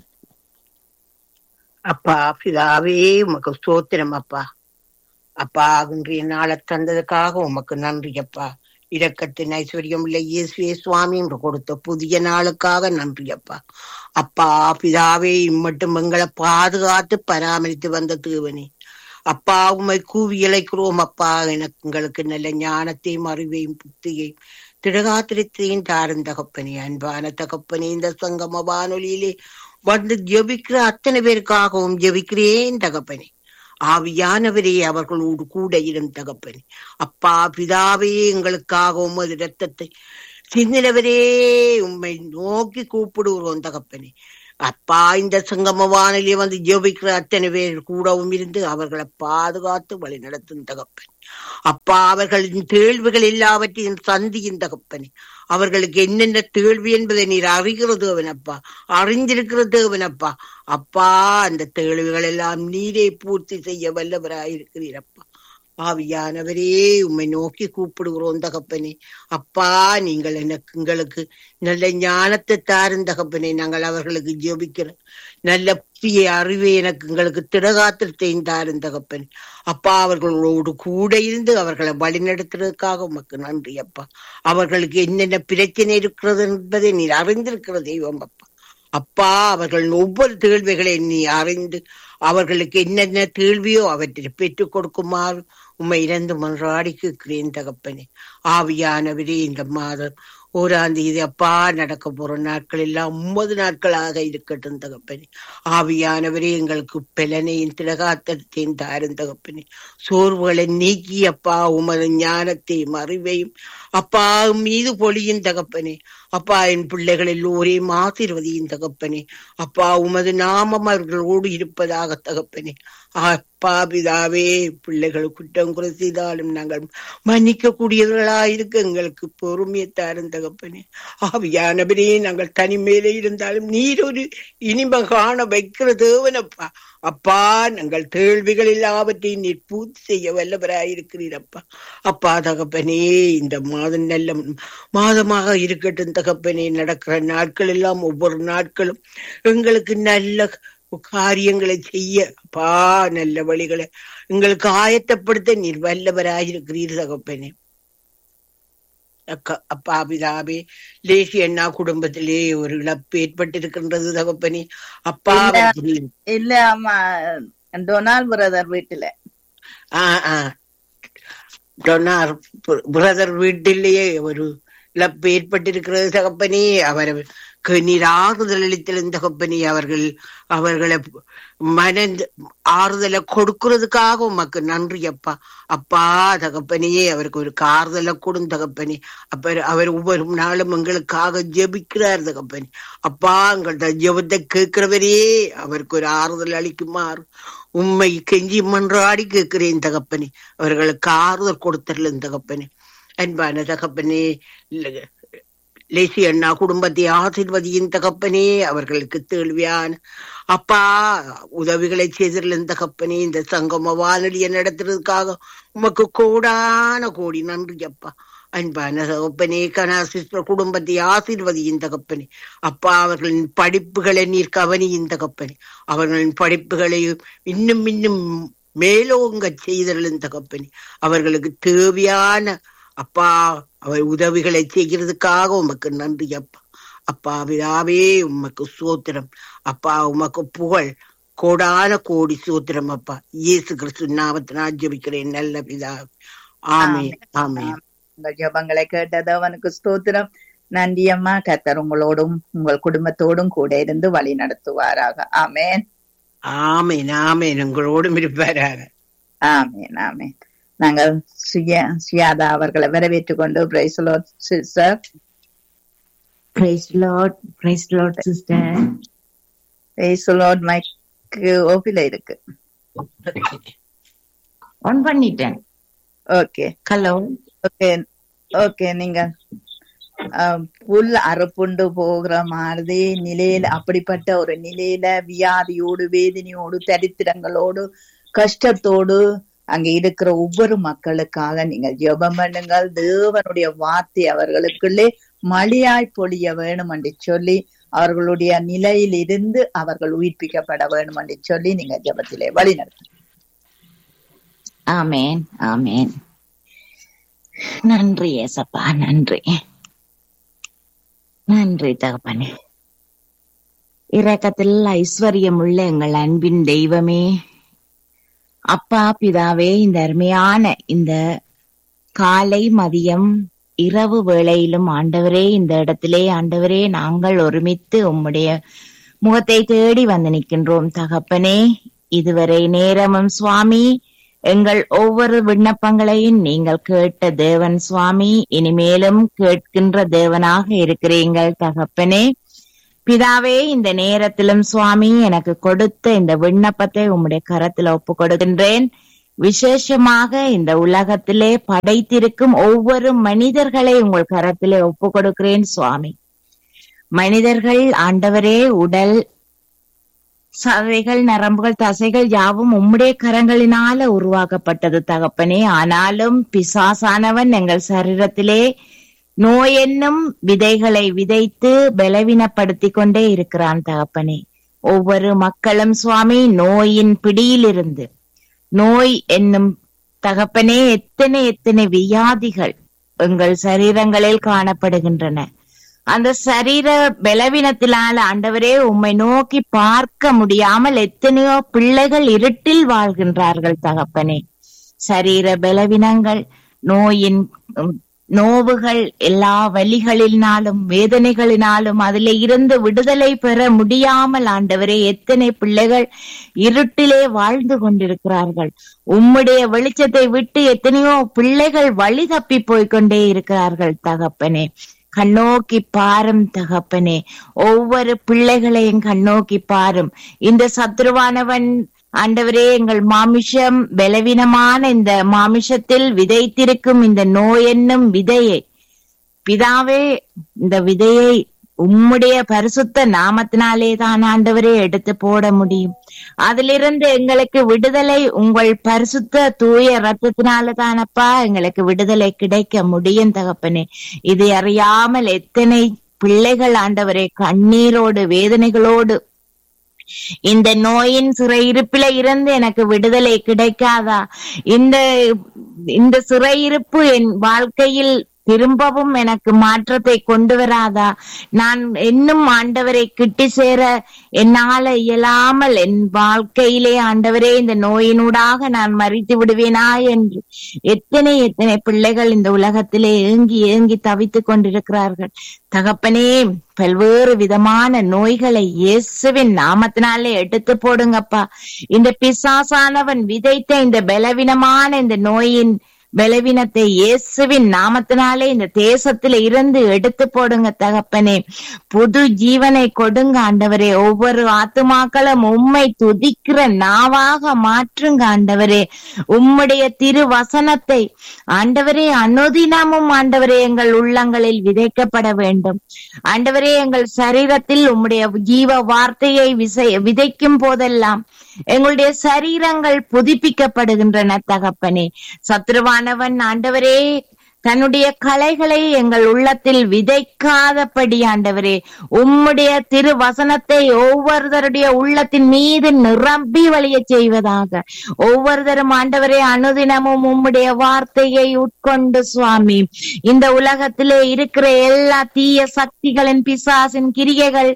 அப்பா பிதாவே உமக்கு ஸ்தோத்திரம் அப்பா அப்பா இன்றைய நாளை தந்ததுக்காக உமக்கு நன்றி அப்பா இரக்கத்தின் ஐஸ்வர்யம் உள்ள இயேசுவே சுவாமி என்று கொடுத்த புதிய நாளுக்காக நன்றி அப்பா அப்பா பிதாவே இம்மட்டும் எங்களை பாதுகாத்து பராமரித்து வந்த தேவனே அப்பா உமை கூவி இழைக்கிறோம் அப்பா எனக்கு உங்களுக்கு நல்ல ஞானத்தையும் அறிவையும் புத்தியையும் திடகாத்திரத்தையும் தாரும் தகப்பனே அன்பான தகப்பனே இந்த சங்கம வானொலியிலே வந்து ஜெபிக்கிற அத்தனை பேருக்காகவும் ஜெபிக்கிறேன் தகப்பனே ஆவியானவரே அவர்களோடு கூட இரும் தகப்பனே அப்பா பிதாவே எங்களுக்காக உமது இரத்தத்தை சிந்தினவரே உம்மை நோக்கி கூப்பிடுகிறோம் தகப்பனே அப்பா இந்த சங்கம வானிலை வந்து ஜெபிக்கிற அத்தனை பேர் கூடவும் இருந்து அவர்களை பாதுகாத்து வழி நடத்தும் தகப்பன் அப்பா அவர்களின் தேழ்வுகள் எல்லாவற்றையும் சந்தியின் தகப்பனே அவர்களுக்கு என்னென்ன தேழ்வு என்பதை நீர் அறிகிறது அவனப்பா அறிந்திருக்கிற தேவனப்பா அப்பா அந்த தேழ்வுகள் எல்லாம் நீரே பூர்த்தி செய்ய வல்லவராயிருக்கிறீரப்பா ஆவியானவரே உம்மை நோக்கி கூப்பிடுகிறோம் தகப்பனே அப்பா நீங்கள் எனக்கு எங்களுக்கு நல்ல ஞானத்தை தாரும் தகப்பனே நாங்கள் அவர்களுக்கு ஜெபிக்கிறோம் நல்ல புதிய அறிவை எனக்கு எங்களுக்கு திடகாத்திரத்தையும் தாரும் தகப்பனே அப்பா அவர்களோடு கூட இருந்து அவர்களை வழிநடத்துறதுக்காக உமக்கு நன்றி அப்பா அவர்களுக்கு என்னென்ன பிரச்சனை இருக்கிறது என்பதை நீர் அறிந்திருக்கிற தெய்வம் அப்பா அப்பா அவர்கள் ஒவ்வொரு தேழ்வுகளை நீ அறிந்து அவர்களுக்கு என்னென்ன தேழ்வியோ அவற்றை பெற்றுக் கொடுக்குமாறு உம்மை இறந்து மன்றாடி கேட்கிறேன் தகப்பனே ஆவியானவரே இந்த மாதம் ஓராம் தேதி அப்பா நடக்க போற நாட்கள் எல்லாம் ஒன்பது நாட்களாக இருக்கட்டும் தகப்பனே ஆவியானவரே எங்களுக்கு பலனையும் திலகாத்தத்தையும் தாரும் தகப்பனே சோர்வுகளை நீக்கி அப்பா உமது ஞானத்தையும் அறிவையும் அப்பா மீது பொழியும் தகப்பனே அப்பா என் பிள்ளைகள் எல்லோரையும் ஆசீர்வதியும் தகப்பனே அப்பா உமது நாமம் அவர்களோடு இருப்பதாக தகப்பனே அப்பா பிதாவே பிள்ளைகள் குற்றம் குறை செய்தாலும் நாங்கள் மன்னிக்க கூடியவர்களாயிருக்க எங்களுக்கு பொறுமையை தாரும் தகப்பனே ஆவியானவரே நாங்கள் தனிமையில இருந்தாலும் நீர் ஒரு இனிம காண வைக்கிற தேவனப்பா அப்பா நாங்கள் கேள்விகள் எல்லாவற்றையும் நீர் பூர்த்தி செய்ய வல்லவராயிருக்கிறீரப்பா அப்பா தகப்பனே இந்த மாதம் நல்ல மாதமாக இருக்கட்டும் தகப்பனே நடக்கிற நாட்கள் எல்லாம் ஒவ்வொரு நாட்களும் எங்களுக்கு நல்ல காரியங்களை செய்ய அப்பா நல்ல வழிகளை எங்களுக்கு ஆயத்தப்படுத்த நீர் வல்லவராயிருக்கிறீர் தகப்பனே அக்கா- அப்பா பிதாபே லேசி அண்ணா குடும்பத்திலே ஒரு இழப்பு ஏற்பட்டிருக்கின்றது தகப்பனே அப்பா இல்ல. அவர்கள் இல்ல ஆமா டொனால்ட் பிரதர் வீட்டுல ஆ ஆ டொனார் பிரதர் வீட்டிலேயே ஒரு இழப்பு ஏற்பட்டிருக்கிறது தகப்பனே அவருக்கு நீர் ஆறுதல் அளித்தலும் தகப்பனே அவர்கள் அவர்களை மனந்து ஆறுதலை கொடுக்கறதுக்காக உமக்கு நன்றி அப்பா அப்பா தகப்பனே அவருக்கு ஒரு ஆறுதலை கொடும் தகப்பனே அப்ப அவர் ஒவ்வொரு நாளும் எங்களுக்காக ஜெபிக்கிறார் தகப்பனே அப்பா எங்கள்ட்ட ஜெபத்தை கேட்கிறவரே அவருக்கு ஒரு ஆறுதல் அளிக்குமாறு உண்மை கெஞ்சி மன்றாடி கேட்கிறேன் தகப்பனே அவர்களுக்கு ஆறுதல் கொடுத்தரலும் தகப்பனே அன்பான தகப்பனே இல்ல- லேசி அண்ணா குடும்பத்தை ஆசிர்வதியின் தகப்பனே அவர்களுக்கு தேழ்வியான அப்பா உதவிகளை செய்திருந்த தகப்பனே இந்த சங்கம வானொலியை நடத்துறதுக்காக உமக்கு கோடான கோடி நன்றி அப்பா அன்பான தகப்பனே கனாசிஸ்டர் குடும்பத்தை ஆசீர்வதியின் தகப்பனே அப்பா அவர்களின் படிப்புகளை நீர் கவனியின் தகப்பனே அவர்களின் படிப்புகளை இன்னும் இன்னும் மேலோங்க செய்தருளும் தகப்பனே அவர்களுக்கு தேவையான அப்பா அவர் உதவிகளை செய்கிறதுக்காக உமக்கு நன்றி அப்பா அப்பா விழாவே உமக்கு சோத்திரம் அப்பா உமக்கு புகழ் கோடான கோடி சோத்திரம் அப்பா இயேசு கிறிஸ்து நாமத்தினால் ஜெபிக்கிறேன் நல்ல பிதா ஆமே ஆமே உங்கள் ஜெபங்களை கேட்டது அவனுக்கு ஸ்தோத்திரம் நன்றி அம்மா கர்த்தர் உங்களோடும் உங்கள் குடும்பத்தோடும் கூட இருந்து வழி நடத்துவாராக ஆமேன் ஆமேன் ஆமேன் உங்களோடும் இருப்பாராக ஆமேன் ஆமேன் நாங்கள் சுய சுயாதா அவர்களை வரவேற்றுக் கொண்டு praise the lord sister Praise the Lord. Praise the Lord, sister. Praise the lord மைக்கு ஓபில இருக்கு On பண்ணிட்டேன் ஓகே ஹலோ ஓகே ஓகே நீங்க ஆஹ், புல் அறுப்புண்டு போகிற மாதிரி நிலையில அப்படிப்பட்ட ஒரு நிலையில வியாதியோடு வேதனையோடு தரித்திரங்களோடு கஷ்டத்தோடு அங்க இருக்கிற ஒவ்வொரு மக்களுக்காக நீங்கள் ஜெபம் பண்ணுங்கள் தேவனுடைய வார்த்தை அவர்களுக்குள்ளே மழையாய் பொழிய வேணும் என்று சொல்லி அவர்களுடைய நிலையில் இருந்து அவர்கள் உயிர்ப்பிக்கப்பட வேணும் என்று சொல்லி நீங்க ஜெபத்திலே வழி ஆமேன் ஆமேன் நன்றி ஏசப்பா நன்றி நன்றி தகப்பனே இரக்கத்தில் ஐஸ்வர்யம் உள்ள எங்கள் அன்பின் தெய்வமே அப்பா பிதாவே இந்த அருமையான இந்த காலை மதியம் இரவு வேளையிலும் ஆண்டவரே இந்த இடத்திலே ஆண்டவரே நாங்கள் ஒருமித்து உம்முடைய முகத்தை தேடி வந்து நிற்கின்றோம் தகப்பனே இதுவரை நேரமும் சுவாமி எங்கள் ஒவ்வொரு விண்ணப்பங்களையும் நீங்கள் கேட்ட தேவன் சுவாமி இனிமேலும் கேட்கின்ற தேவனாக இருக்கிறீங்கள் தகப்பனே பிதாவே இந்த நேரத்திலும் சுவாமி எனக்கு கொடுத்த இந்த விண்ணப்பத்தை உம்முடைய கரத்துல ஒப்பு கொடுக்கின்றேன் விசேஷமாக இந்த உலகத்திலே படைத்திருக்கும் ஒவ்வொரு மனிதர்களை உங்கள் கரத்திலே ஒப்பு கொடுக்கிறேன் சுவாமி மனிதர்கள் ஆண்டவரே உடல் சதைகள் நரம்புகள் தசைகள் யாவும் உம்முடைய கரங்களினால உருவாக்கப்பட்டது தகப்பனே ஆனாலும் பிசாசானவன் எங்கள் சரீரத்திலே நோய் என்னும் விதைகளை விதைத்து பலவீனப்படுத்திக் கொண்டே இருக்கிறான் தகப்பனே ஒவ்வொரு மக்களும் சுவாமி நோயின் பிடியிலிருந்து நோய் என்னும் தகப்பனே எத்தனை எத்தனை வியாதிகள் எங்கள் சரீரங்களில் காணப்படுகின்றன அந்த சரீர பலவீனத்தினால ஆண்டவரே உம்மை நோக்கி பார்க்க முடியாமல் எத்தனையோ பிள்ளைகள் இருட்டில் வாழ்கின்றார்கள் தகப்பனே சரீர பலவீனங்கள் நோயின் உம், நோவுகள் எல்லா வலிகளினாலும் வேதனைகளினாலும் அதிலே இருந்து விடுதலை பெற முடியாமல் ஆண்டவரே எத்தனை பிள்ளைகள் இருட்டிலே வாழ்ந்து கொண்டிருக்கிறார்கள் உம்முடைய வெளிச்சத்தை விட்டு எத்தனையோ பிள்ளைகள் வழி தப்பி போய்க்கொண்டே இருக்கிறார்கள் தகப்பனே கண்ணோக்கி பாரும் தகப்பனே ஒவ்வொரு பிள்ளைகளையும் கண்ணோக்கி பாரும் இந்த சத்ருவானவன் ஆண்டவரே எங்கள் மாமிஷம் பலவீனமான இந்த மாமிஷத்தில் விதைத்திருக்கும் இந்த நோய் என்னும் விதையை பிதாவே இந்த விதையை உம்முடைய பரிசுத்த நாமத்தினாலே தான் ஆண்டவரே எடுத்து போட முடியும் அதிலிருந்து எங்களுக்கு விடுதலை உங்கள் பரிசுத்த தூய ரத்தத்தினால தானப்பா எங்களுக்கு விடுதலை கிடைக்க முடியும் தகப்பனே இதை அறியாமல் எத்தனை பிள்ளைகள் ஆண்டவரே கண்ணீரோடு வேதனைகளோடு இந்த நோயின் சிறையிருப்பில இருந்து எனக்கு விடுதலை கிடைக்காதா இந்த இந்த சிறையிருப்பு என் வாழ்க்கையில் திரும்பவும் எனக்கு மாற்றத்தை கொண்டு வராதா நான் இன்னும் ஆண்டவரை கிட்டி சேர என்னால இயலாமல் என் வாழ்க்கையிலே ஆண்டவரே இந்த நோயினூடாக நான் மறித்து விடுவேனா என்று எத்தனை எத்தனை பிள்ளைகள் இந்த உலகத்திலே ஏங்கி ஏங்கி தவித்துக் கொண்டிருக்கிறார்கள் தகப்பனே பல்வேறு விதமான நோய்களை இயேசுவின் நாமத்தினாலே எடுத்து போடுங்கப்பா இந்த பிசாசானவன் விதைத்த இந்த பலவீனமான இந்த நோயின் பலவீனத்தை இயேசுவின் நாமத்தினாலே இந்த தேசத்துல இருந்து எடுத்து போடுங்க தகப்பனே புது ஜீவனை கொடுங்க ஆண்டவரே ஒவ்வொரு ஆத்துமாக்களும் உம்மை துதிக்கிற நாவாக மாற்றுங்க ஆண்டவரே உம்முடைய திரு வசனத்தை ஆண்டவரே அனுதினமும் ஆண்டவரே எங்கள் உள்ளங்களில் விதைக்கப்பட வேண்டும் ஆண்டவரே எங்கள் சரீரத்தில் உம்முடைய ஜீவ வார்த்தையை விசை விதைக்கும் போதெல்லாம் எங்களுடைய சரீரங்கள் புதுப்பிக்கப்படுகின்றன தகப்பனே சத்ருவானவன் ஆண்டவரே தன்னுடைய கலைகளை எங்கள் உள்ளத்தில் விதைக்காதபடி ஆண்டவரே உம்முடைய திரு வசனத்தை ஒவ்வொருத்தருடைய உள்ளத்தின் மீது நிரம்பி வழிய செய்வதாக ஒவ்வொருத்தரும் ஆண்டவரே அனுதினமும் உம்முடைய வார்த்தையை உட்கொண்டு சுவாமி இந்த உலகத்திலே இருக்கிற எல்லா தீய சக்திகளின் பிசாசின் கிரியைகள்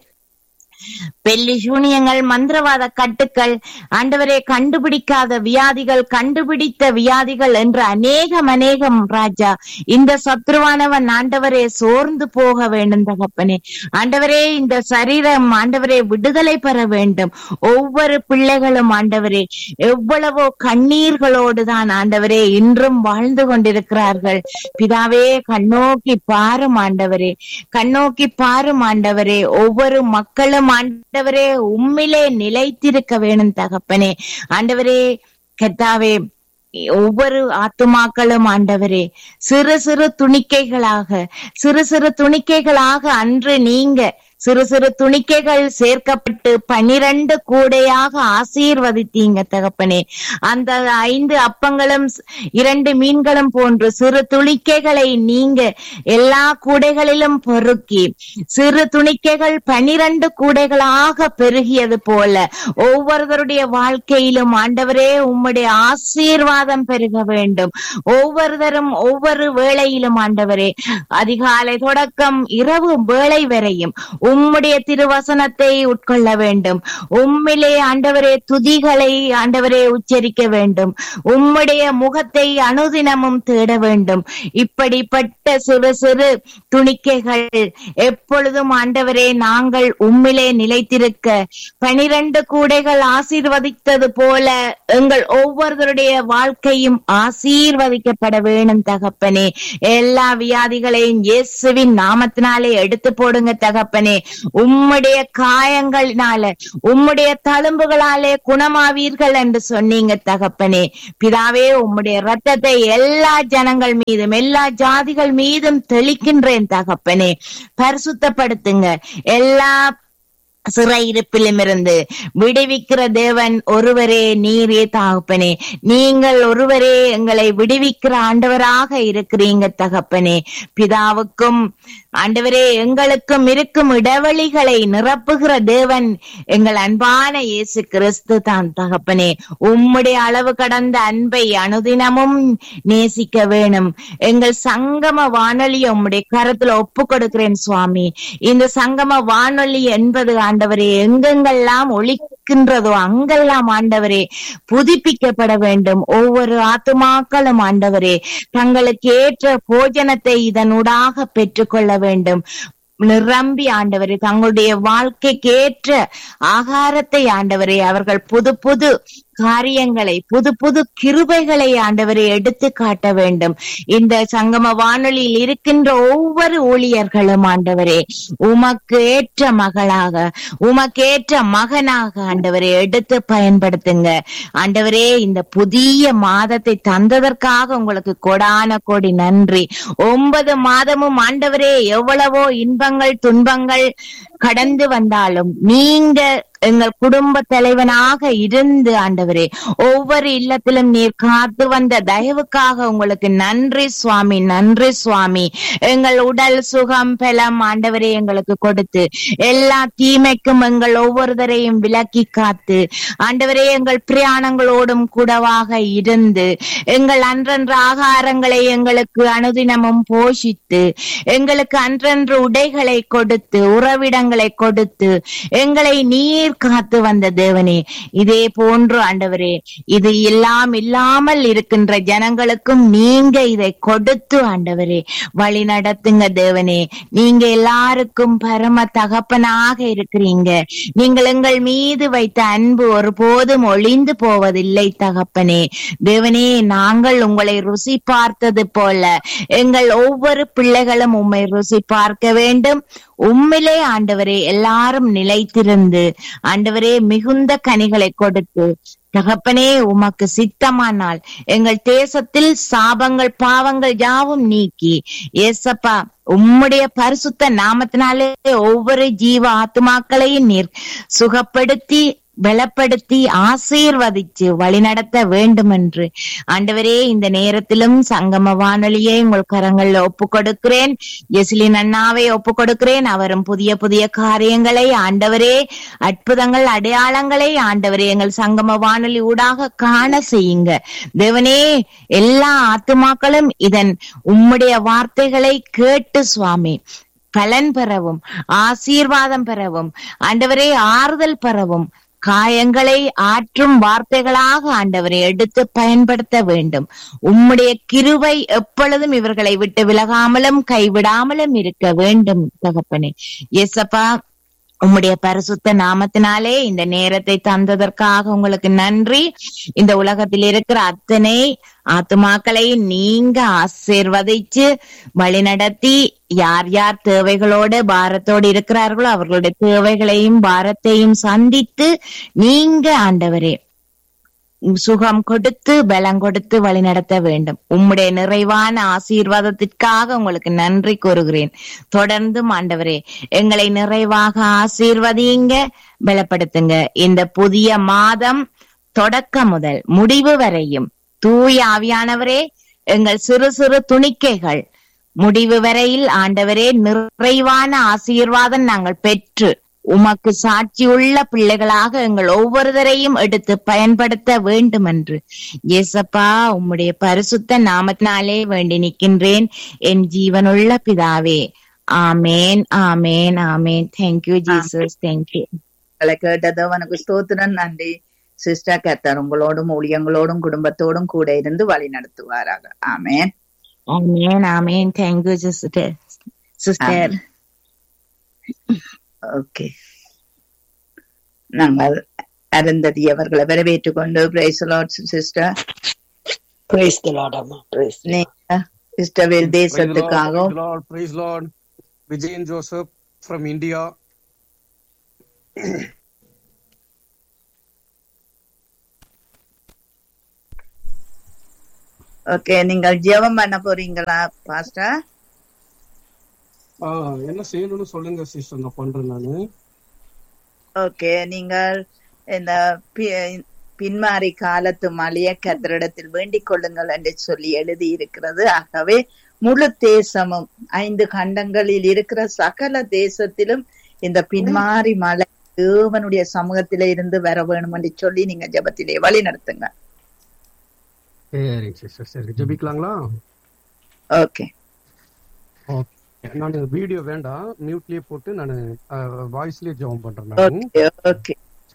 பெல்லி சூனியங்கள் மந்திரவாத கட்டுக்கள் ஆண்டவரே கண்டுபிடிக்காத வியாதிகள் கண்டுபிடித்த வியாதிகள் என்று அநேகம் அநேகம் ராஜா இந்த சத்ருவானவன் ஆண்டவரே சோர்ந்து போக வேண்டும் தகப்பனே ஆண்டவரே இந்த சரீரம் ஆண்டவரே விடுதலை பெற வேண்டும் ஒவ்வொரு பிள்ளைகளும் ஆண்டவரே எவ்வளவோ கண்ணீர்களோடு தான் ஆண்டவரே இன்றும் வாழ்ந்து கொண்டிருக்கிறார்கள் பிதாவே கண்ணோக்கி பாரும் ஆண்டவரே கண்ணோக்கி பாரும் ஆண்டவரே ஒவ்வொரு மக்களும் ஆண்டவரே உம்மிலே நிலைத்திருக்க வேணும் தகப்பனே ஆண்டவரே கத்தாவே ஒவ்வொரு ஆத்துமாக்களும் ஆண்டவரே சிறு சிறு துணிக்கைகளாக சிறு சிறு துணிக்கைகளாக அன்று நீங்க சிறு சிறு துணிக்கைகள் சேர்க்கப்பட்டு பனிரெண்டு கூடையாக ஆசீர்வதித்தீங்க தகப்பனே அந்த ஐந்து அப்பங்களும் இரண்டு மீன்களும் போன்று சிறு துணிக்கைகளை நீங்க எல்லா கூடைகளிலும் பொறுக்கி சிறு துணிக்கைகள் பனிரெண்டு கூடைகளாக பெருகியது போல ஒவ்வொருவருடைய வாழ்க்கையிலும் ஆண்டவரே உம்முடைய ஆசீர்வாதம் பெருக வேண்டும் ஒவ்வொருவரும் ஒவ்வொரு வேளையிலும் ஆண்டவரே அதிகாலை தொடக்கம் இரவு வேளை வரையும் உம்முடைய திருவசனத்தை உட்கொள்ள வேண்டும் உம்மிலே ஆண்டவரே துதிகளை ஆண்டவரே உச்சரிக்க வேண்டும் உம்முடைய முகத்தை அனுதினமும் தேட வேண்டும் இப்படிப்பட்ட சிறு சிறு துணிக்கைகள் எப்பொழுதும் ஆண்டவரே நாங்கள் உம்மிலே நிலைத்திருக்க பனிரெண்டு கூடைகள் ஆசீர்வதித்தது போல எங்கள் ஒவ்வொருவருடைய வாழ்க்கையும் ஆசீர்வதிக்கப்பட வேணும் தகப்பனே எல்லா வியாதிகளையும் இயேசுவின் நாமத்தினாலே எடுத்து போடுங்க தகப்பனே உம்முடைய காயங்களினால உம்முடைய தழும்புகளாலே குணமாவீர்கள் என்று சொன்னீங்க தகப்பனே பிதாவே உம்முடைய ரத்தத்தை எல்லா ஜனங்கள் மீதும் எல்லா ஜாதிகள் மீதும் தெளிக்கின்றேன் தகப்பனே பரிசுத்தப்படுத்துங்க எல்லா சிறையிருப்பிலும் இருந்து விடுவிக்கிற தேவன் ஒருவரே நீரே தகப்பனே நீங்கள் ஒருவரே எங்களை விடுவிக்கிற ஆண்டவராக இருக்கிறீங்க தகப்பனே பிதாவுக்கும் ஆண்டவரே எங்களுக்கும் இருக்கும் இடைவெளிகளை நிரப்புகிற தேவன் எங்கள் அன்பான இயேசு கிறிஸ்து தான் தகப்பனே உம்முடைய அளவு கடந்த அன்பை அனுதினமும் நேசிக்க வேணும் எங்கள் சங்கம வானொலி உம்முடைய கரத்துல ஒப்பு கொடுக்கிறேன் சுவாமி இந்த சங்கம வானொலி என்பது ஆண்டவரே எங்கெங்கெல்லாம் ஒழிக்கின்றதோ அங்கெல்லாம் ஆண்டவரே புதுப்பிக்கப்பட வேண்டும் ஒவ்வொரு ஆத்துமாக்களும் ஆண்டவரே தங்களுக்கு ஏற்ற போஜனத்தை இதனூடாக பெற்றுக்கொள்ள வேண்டும் நிரம்பி ஆண்டவரே தங்களுடைய வாழ்க்கைக்கு ஏற்ற ஆகாரத்தை ஆண்டவரே அவர்கள் புது புது காரியங்களை புது புது கிருபைகளை ஆண்டவரை எடுத்து காட்ட வேண்டும் இந்த சங்கம வானொலியில் இருக்கின்ற ஒவ்வொரு ஊழியர்களும் ஆண்டவரே உமக்கு ஏற்ற மகளாக உமக்கு ஏற்ற மகனாக ஆண்டவரை எடுத்து பயன்படுத்துங்க ஆண்டவரே இந்த புதிய மாதத்தை தந்ததற்காக உங்களுக்கு கொடான கோடி நன்றி ஒன்பது மாதமும் ஆண்டவரே எவ்வளவோ இன்பங்கள் துன்பங்கள் கடந்து வந்தாலும் நீங்க எங்கள் குடும்ப தலைவனாக இருந்து ஆண்டவரே ஒவ்வொரு இல்லத்திலும் நீர் காத்து வந்த தயவுக்காக உங்களுக்கு நன்றி சுவாமி நன்றி சுவாமி எங்கள் உடல் சுகம் பலம் ஆண்டவரே எங்களுக்கு கொடுத்து எல்லா தீமைக்கும் எங்கள் ஒவ்வொருவரையும் விலக்கி காத்து ஆண்டவரே எங்கள் பிரயாணங்களோடும் கூடவாக இருந்து எங்கள் அன்றன்ற ஆகாரங்களை எங்களுக்கு அனுதினமும் போஷித்து எங்களுக்கு அன்றன்று உடைகளை கொடுத்து உறவிடங்களை கொடுத்து எங்களை நீர் காத்து வந்த தேவனே இதே போன்று ஆண்டவரே இது எல்லாம் இல்லாமல் இருக்கின்ற ஜனங்களுக்கும் நீங்க இதை கொடுத்து ஆண்டவரே வழி நடத்துங்க தேவனே நீங்க எல்லாருக்கும் பரம தகப்பனாக இருக்கிறீங்க நீங்கள் எங்கள் மீது வைத்த அன்பு ஒருபோதும் ஒளிந்து போவதில்லை தகப்பனே தேவனே நாங்கள் உங்களை ருசி பார்த்தது போல எங்கள் ஒவ்வொரு பிள்ளைகளும் உம்மை ருசி பார்க்க வேண்டும் உம்மிலே ஆண்டவரே எல்லாரும் நிலைத்திருந்து ஆண்டவரே மிகுந்த கனிகளை கொடுத்து தகப்பனே உமக்கு சித்தமானால் எங்கள் தேசத்தில் சாபங்கள் பாவங்கள் யாவும் நீக்கி ஏசப்பா உம்முடைய பரிசுத்த நாமத்தினாலே ஒவ்வொரு ஜீவ ஆத்மாக்களையும் நீர் சுகப்படுத்தி பலப்படுத்தி ஆசீர்வதிச்சு வழிநடத்த வேண்டும் என்று ஆண்டவரே இந்த நேரத்திலும் சங்கம வானொலியை உங்கள் கரங்கள்ல ஒப்பு கொடுக்கிறேன் ஜெசிலின் அண்ணாவை ஒப்பு கொடுக்கிறேன் அவரும் புதிய புதிய காரியங்களை ஆண்டவரே அற்புதங்கள் அடையாளங்களை ஆண்டவரே எங்கள் சங்கம வானொலி ஊடாக காண செய்யுங்க தேவனே எல்லா ஆத்துமாக்களும் இதன் உம்முடைய வார்த்தைகளை கேட்டு சுவாமி பலன் பெறவும் ஆசீர்வாதம் பெறவும் ஆண்டவரே ஆறுதல் பெறவும் காயங்களை ஆற்றும் வார்த்தைகளாக ஆண்டவரை எடுத்து பயன்படுத்த வேண்டும் உம்முடைய கிருவை எப்பொழுதும் இவர்களை விட்டு விலகாமலும் கைவிடாமலும் இருக்க வேண்டும் தகப்பனே எசப்பா உம்முடைய பரிசுத்த நாமத்தினாலே இந்த நேரத்தை தந்ததற்காக உங்களுக்கு நன்றி இந்த உலகத்தில் இருக்கிற அத்தனை ஆத்துமாக்களை நீங்க ஆசீர்வதிச்சு வழிநடத்தி யார் யார் தேவைகளோடு பாரத்தோடு இருக்கிறார்களோ அவர்களுடைய தேவைகளையும் பாரத்தையும் சந்தித்து நீங்க ஆண்டவரே சுகம் கொடுத்து பலம் கொடுத்து வழி நடத்த வேண்டும் உம்முடைய நிறைவான ஆசீர்வாதத்திற்காக உங்களுக்கு நன்றி கூறுகிறேன் தொடர்ந்து ஆண்டவரே எங்களை நிறைவாக ஆசீர்வதிங்க பலப்படுத்துங்க இந்த புதிய மாதம் தொடக்கம் முதல் முடிவு வரையும் தூய ஆவியானவரே எங்கள் சிறு சிறு துணிக்கைகள் முடிவு வரையில் ஆண்டவரே நிறைவான ஆசீர்வாதம் நாங்கள் பெற்று உமக்கு சாட்சியுள்ள பிள்ளைகளாக எங்கள் ஒவ்வொருவரையும் எடுத்து பயன்படுத்த வேண்டும் என்று ஏசப்பா உம்முடைய பரிசுத்த நாமத்தினாலே வேண்டி நிற்கின்றேன் என் ஜீவனுள்ள பிதாவே amen amen amen thank you Jesus thank you உங்களை கேட்டதோ உனக்கு ஸ்தோத்திரம் நன்றி சிஸ்டர் கத்தர் உங்களோடும் ஊழியங்களோடும் குடும்பத்தோடும் கூட இருந்து வழி நடத்துவாராக amen amen amen thank you sister sister okay நாங்கள் அருந்ததி அவர்களை வரவேற்றுக் கொண்டு praise lord sister Praise the Lord, அம்மா. Praise the Lord. நீங்க இஸ்ரவேல் Praise the Lord, தேசத்துக்காகவும் praise the Lord, praise Lord. Vijayan Joseph from India. Okay நீங்கள் ஜெபம் பண்ண போறீங்களா பாஸ்டர் ஆஹ் என்ன செய்யணும்னு சொல்லுங்க சிஸ்டர் நான் பண்றேன் நானு ஓகே நீங்கள் இந்த பி- பின்மாறி காலத்து மலைய கத்தரிடத்தில் வேண்டிக் கொள்ளுங்கள் என்று சொல்லி எழுதி இருக்கிறது ஆகவே முழு தேசமும் ஐந்து கண்டங்களில் இருக்கிற சகல தேசத்திலும் இந்த பின்மாறி மலை தேவனுடைய சமூகத்திலே இருந்து வர வேணும் என்று சொல்லி நீங்க ஜெபத்திலே வழி நடத்துங்க சரிங்க சிஸ்டர் சரி ஜெபிக்கலாங்களா ஓகே ஓகே நான் வீடியோ வேண்டாம் மியூட்லயே போட்டு நான் வாய்ஸ்லயே ஜெபம் பண்றேன் நான் ஓகே ஓகே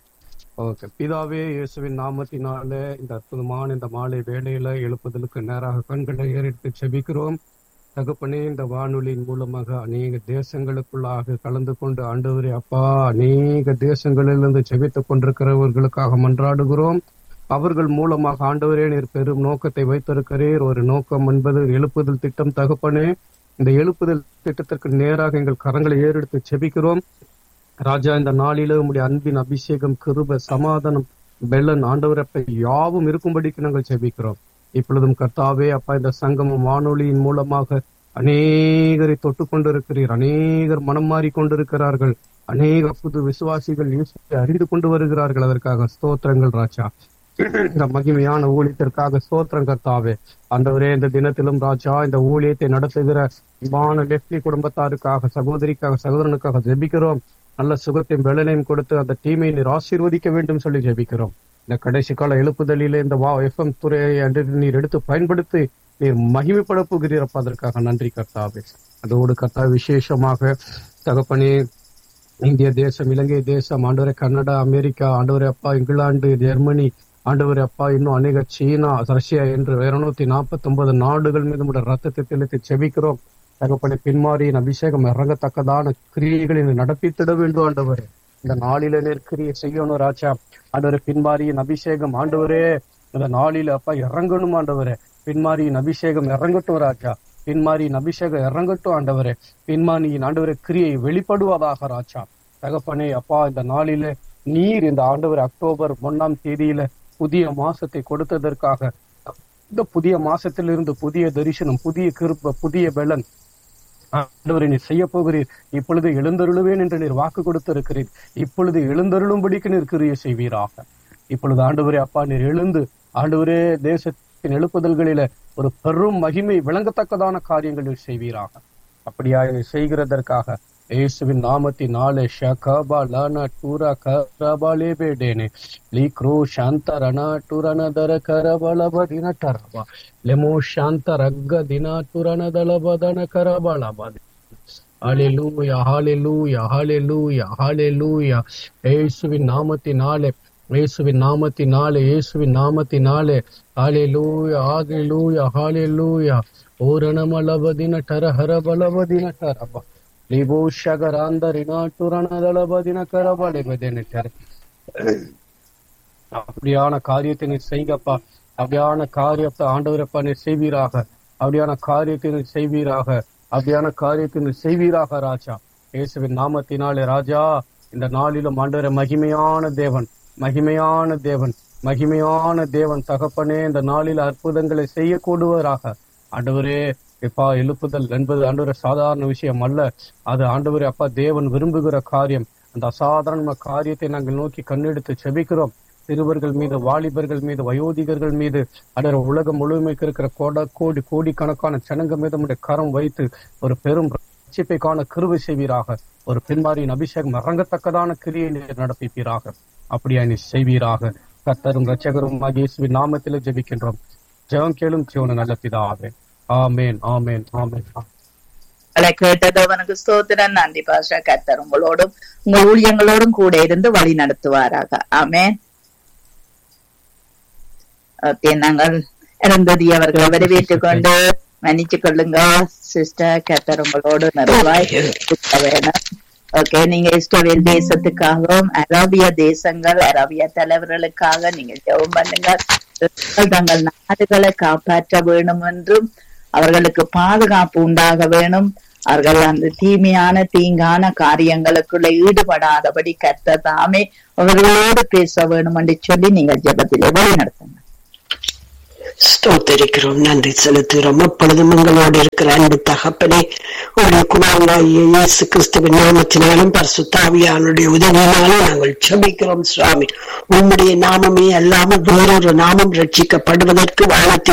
ஓகே பிதாவே இயேசுவின் நாமத்தினால இந்த அற்புதமான இந்த மாலை வேளையில எழுப்புதலுக்கு நேராக கண்களை ஏறிட்டு செபிக்கிறோம் தகப்பனே இந்த வானொலியின் மூலமாக அநேக தேசங்களுக்குள்ளாக கலந்து கொண்டு ஆண்டவரே அப்பா அநேக தேசங்களிலிருந்து செபித்துக் கொண்டிருக்கிறவர்களுக்காக மன்றாடுகிறோம் அவர்கள் மூலமாக ஆண்டவரே நீர் பெரும் நோக்கத்தை வைத்திருக்கிறீர் ஒரு நோக்கம் என்பது எழுப்புதல் திட்டம் தகப்பனே இந்த எழுப்புதல் திட்டத்திற்கு நேராக எங்கள் கரங்களை ஏறெடுத்து செபிக்கிறோம் ராஜா இந்த நாளில உம்முடைய அன்பின் அபிஷேகம் கிருப சமாதானம் பெல்லன் ஆண்டவரப்ப யாவும் இருக்கும்படிக்கு நாங்கள் செபிக்கிறோம் இப்பொழுதும் கர்த்தாவே அப்பா இந்த சங்கமம் வானொலியின் மூலமாக அநேகரை தொட்டு கொண்டிருக்கிறீர் அநேகர் மனம் மாறி கொண்டிருக்கிறார்கள் அநேக புது விசுவாசிகள் இயேசுவை அறிந்து கொண்டு வருகிறார்கள் அதற்காக ஸ்தோத்திரங்கள் ராஜா இந்த மகிமையான ஊழியத்திற்காக ஸ்தோத்திரம் கர்த்தாவே ஆண்டவரே இந்த தினத்திலும் ராஜா இந்த ஊழியத்தை நடத்துகிற இமான லெப்டி குடும்பத்தாருக்காக சகோதரிக்காக சகோதரனுக்காக ஜெபிக்கிறோம் நல்ல சுகத்தையும் வெள்ளனையும் கொடுத்து அந்த டீமை நீர் ஆசீர்வதிக்க வேண்டும் சொல்லி ஜெபிக்கிறோம் இந்த கடைசி கால எழுப்புதலிலே இந்த வா எஃப்எம் துறையை அன்று நீர் எடுத்து பயன்படுத்தி நீர் மகிமைப்பட போகிறீரப்பா அதற்காக நன்றி கர்த்தாவே அதோடு கர்த்தா விசேஷமாக தகப்பனே இந்திய தேசம் இலங்கை தேசம் ஆண்டவரே கனடா அமெரிக்கா ஆண்டவரே அப்பா இங்கிலாந்து ஜெர்மனி ஆண்டவரே அப்பா இன்னும் அநேக சீனா ரஷ்யா என்று இருநூத்தி நாற்பத்தி ஒன்பது நாடுகள் மீது உடைய ரத்தத்தை தெளித்து செபிக்கிறோம் தகப்பனை பின்மாரியின் அபிஷேகம் இறங்கத்தக்கதான கிரியைகளை நீர் நடப்பித்திட வேண்டும் ஆண்டவரே இந்த நாளில நீர் கிரியை செய்யணும் ராஜா ஆண்டவரே பின்மாரியின் அபிஷேகம் ஆண்டவரே இந்த நாளில அப்பா இறங்கணும் ஆண்டவரே பின்மாரியின் அபிஷேகம் இறங்கட்டும் ராஜா பின்மாரியின் அபிஷேகம் இறங்கட்டும் ஆண்டவரே பின்மாரியின் ஆண்டவரே கிரியை வெளிப்படுவதாக ராஜா தகப்பனே அப்பா இந்த நாளில நீர் இந்த ஆண்டவர் அக்டோபர் ஒன்னாம் தேதியில புதிய மாசத்தை கொடுத்ததற்காக இந்த புதிய மாசத்திலிருந்து புதிய தரிசனம் புதிய கிருப்ப புதிய பலன் ஆண்டவரை நீர் செய்ய போகிறீர் இப்பொழுது எழுந்தருளுவேன் என்று நீர் வாக்கு கொடுத்திருக்கிறீர் இப்பொழுது எழுந்தருளும்படிக்கு நீர் கிரியை செய்வீராக இப்பொழுது ஆண்டவரே அப்பா நீர் எழுந்து ஆண்டவரே தேசத்தின் எழுப்புதல்களில ஒரு பெரும் மகிமை விளங்கத்தக்கதான காரியங்கள் நீர் செய்வீராக அப்படியா இதை செய்கிறதற்காக இயேசுவின் நாமத்தினாலே ஷகபா லானா டூரா கரபாலே பேடேனே லீக்ரோ ಶಾಂತ ರಣ ಟುರನದರ ಕರಬಲಬ ದಿನ ಟರಬ ಲೆಮೋ ಶಾಂತ ರಗ್ಗ ದಿನ ಟುರನದಲಬದನ ಕರಬಳಬ ஹalleluya ஹalleluya ஹalleluya ஹalleluya இயேசுவின் நாமத்தினாலே இயேசுவின் நாமத்தினாலே இயேசுவின் நாமத்தினாலே ஹalleluya ஹalleluya ஹalleluya ஓரணமலபதின டரஹர பலபதின டரப லிபோ ஷகராந்தரின டுரனதலபதின கரபலபதின டர அப்படியான காரியத்தை நீர் செய்கப்பா அப்படியான காரியத்தை ஆண்டவரப்பா நீர் செய்வீராக அப்படியான காரியத்தை நீர் செய்வீராக அப்படியான காரியத்தை நீர் செய்வீராக ராஜா இயேசுவின் நாமத்தினாலே ராஜா இந்த நாளிலும் ஆண்டவர மகிமையான தேவன் மகிமையான தேவன் மகிமையான தேவன் தகப்பனே இந்த நாளில் அற்புதங்களை செய்யக்கூடுவராக ஆண்டவரே எப்பா எழுப்புதல் என்பது ஆண்டவர சாதாரண விஷயம் அல்ல அது ஆண்டவரே அப்பா தேவன் விரும்புகிற காரியம் அந்த அசாதாரண காரியத்தை நாங்கள் நோக்கி கண்ணெடுத்து செபிக்கிறோம் சிறுவர்கள் மீது வாலிபர்கள் மீது வயோதிகர்கள் மீது அடர் உலகம் முழுமைக்கு இருக்கிற கோட கோடி கோடிக்கணக்கான ஜனங்க மீது நம்முடைய கரம் வைத்து ஒரு பெரும் ரட்சிப்பை காண கிருவை செய்வீராக ஒரு பின்மாரியின் அபிஷேகம் இறங்கத்தக்கதான கிரியை நீர் நடப்பிப்பீராக அப்படியா நீ செய்வீராக கர்த்தரும் ரட்சகரும் இயேசுவின் நாமத்தில் ஜெபிக்கின்றோம் ஜெபம் கேளும் ஜீவன நல்ல பிதாவே ஆமேன் ஆமேன் ஆமேன் அதை கேட்டதவனுக்கு ஸ்தோத்திரம் நன்றி பாஷா கர்த்தர் உங்களோடும் உங்கள் ஊழியங்களோடும் கூட இருந்து வழி நடத்துவாராக ஆமென் ஓகே நாங்கள் இறந்ததி அவர்களை வரவேற்றுக் கொண்டு மன்னிச்சு கொள்ளுங்க சிஸ்டர் கர்த்தர் உங்களோடு நிறைவாய் இருக்க வேணும் ஓகே நீங்க இஸ்ரவேல் தேசத்துக்காகவும் அரபிய தேசங்கள் அரபிய தலைவர்களுக்காக நீங்க ஜெபம் பண்ணுங்க அவர்கள் தங்கள் நாடுகளை காப்பாற்ற வேணும் என்றும் அவர்களுக்கு பாதுகாப்பு உண்டாக வேணும் அவர்கள் அந்த தீமையான தீங்கான காரியங்களுக்குள்ள ஈடுபடாதபடி கர்த்தர் தாமே அவர்களோடு பேச வேணும் என்று சொல்லி நீங்கள் ஜெபத்திலே வழி நடத்துங்க ஸ்தோத்தரிக்கிறோம் நன்றி செலுத்துகிறோம் எப்பொழுதும் உங்களோடு இருக்கிற அன்பு தகப்பனே உடைய குமாரனாகிய இயேசு கிறிஸ்துவின் நாமத்தினாலும் பரிசுத்தாவியானுடைய உதவியினாலும் நாங்கள் செபிக்கிறோம் சுவாமி உம்முடைய நாமமே அல்லாமல் வேறொரு நாமம் ரட்சிக்கப்படுவதற்கு வானத்தில்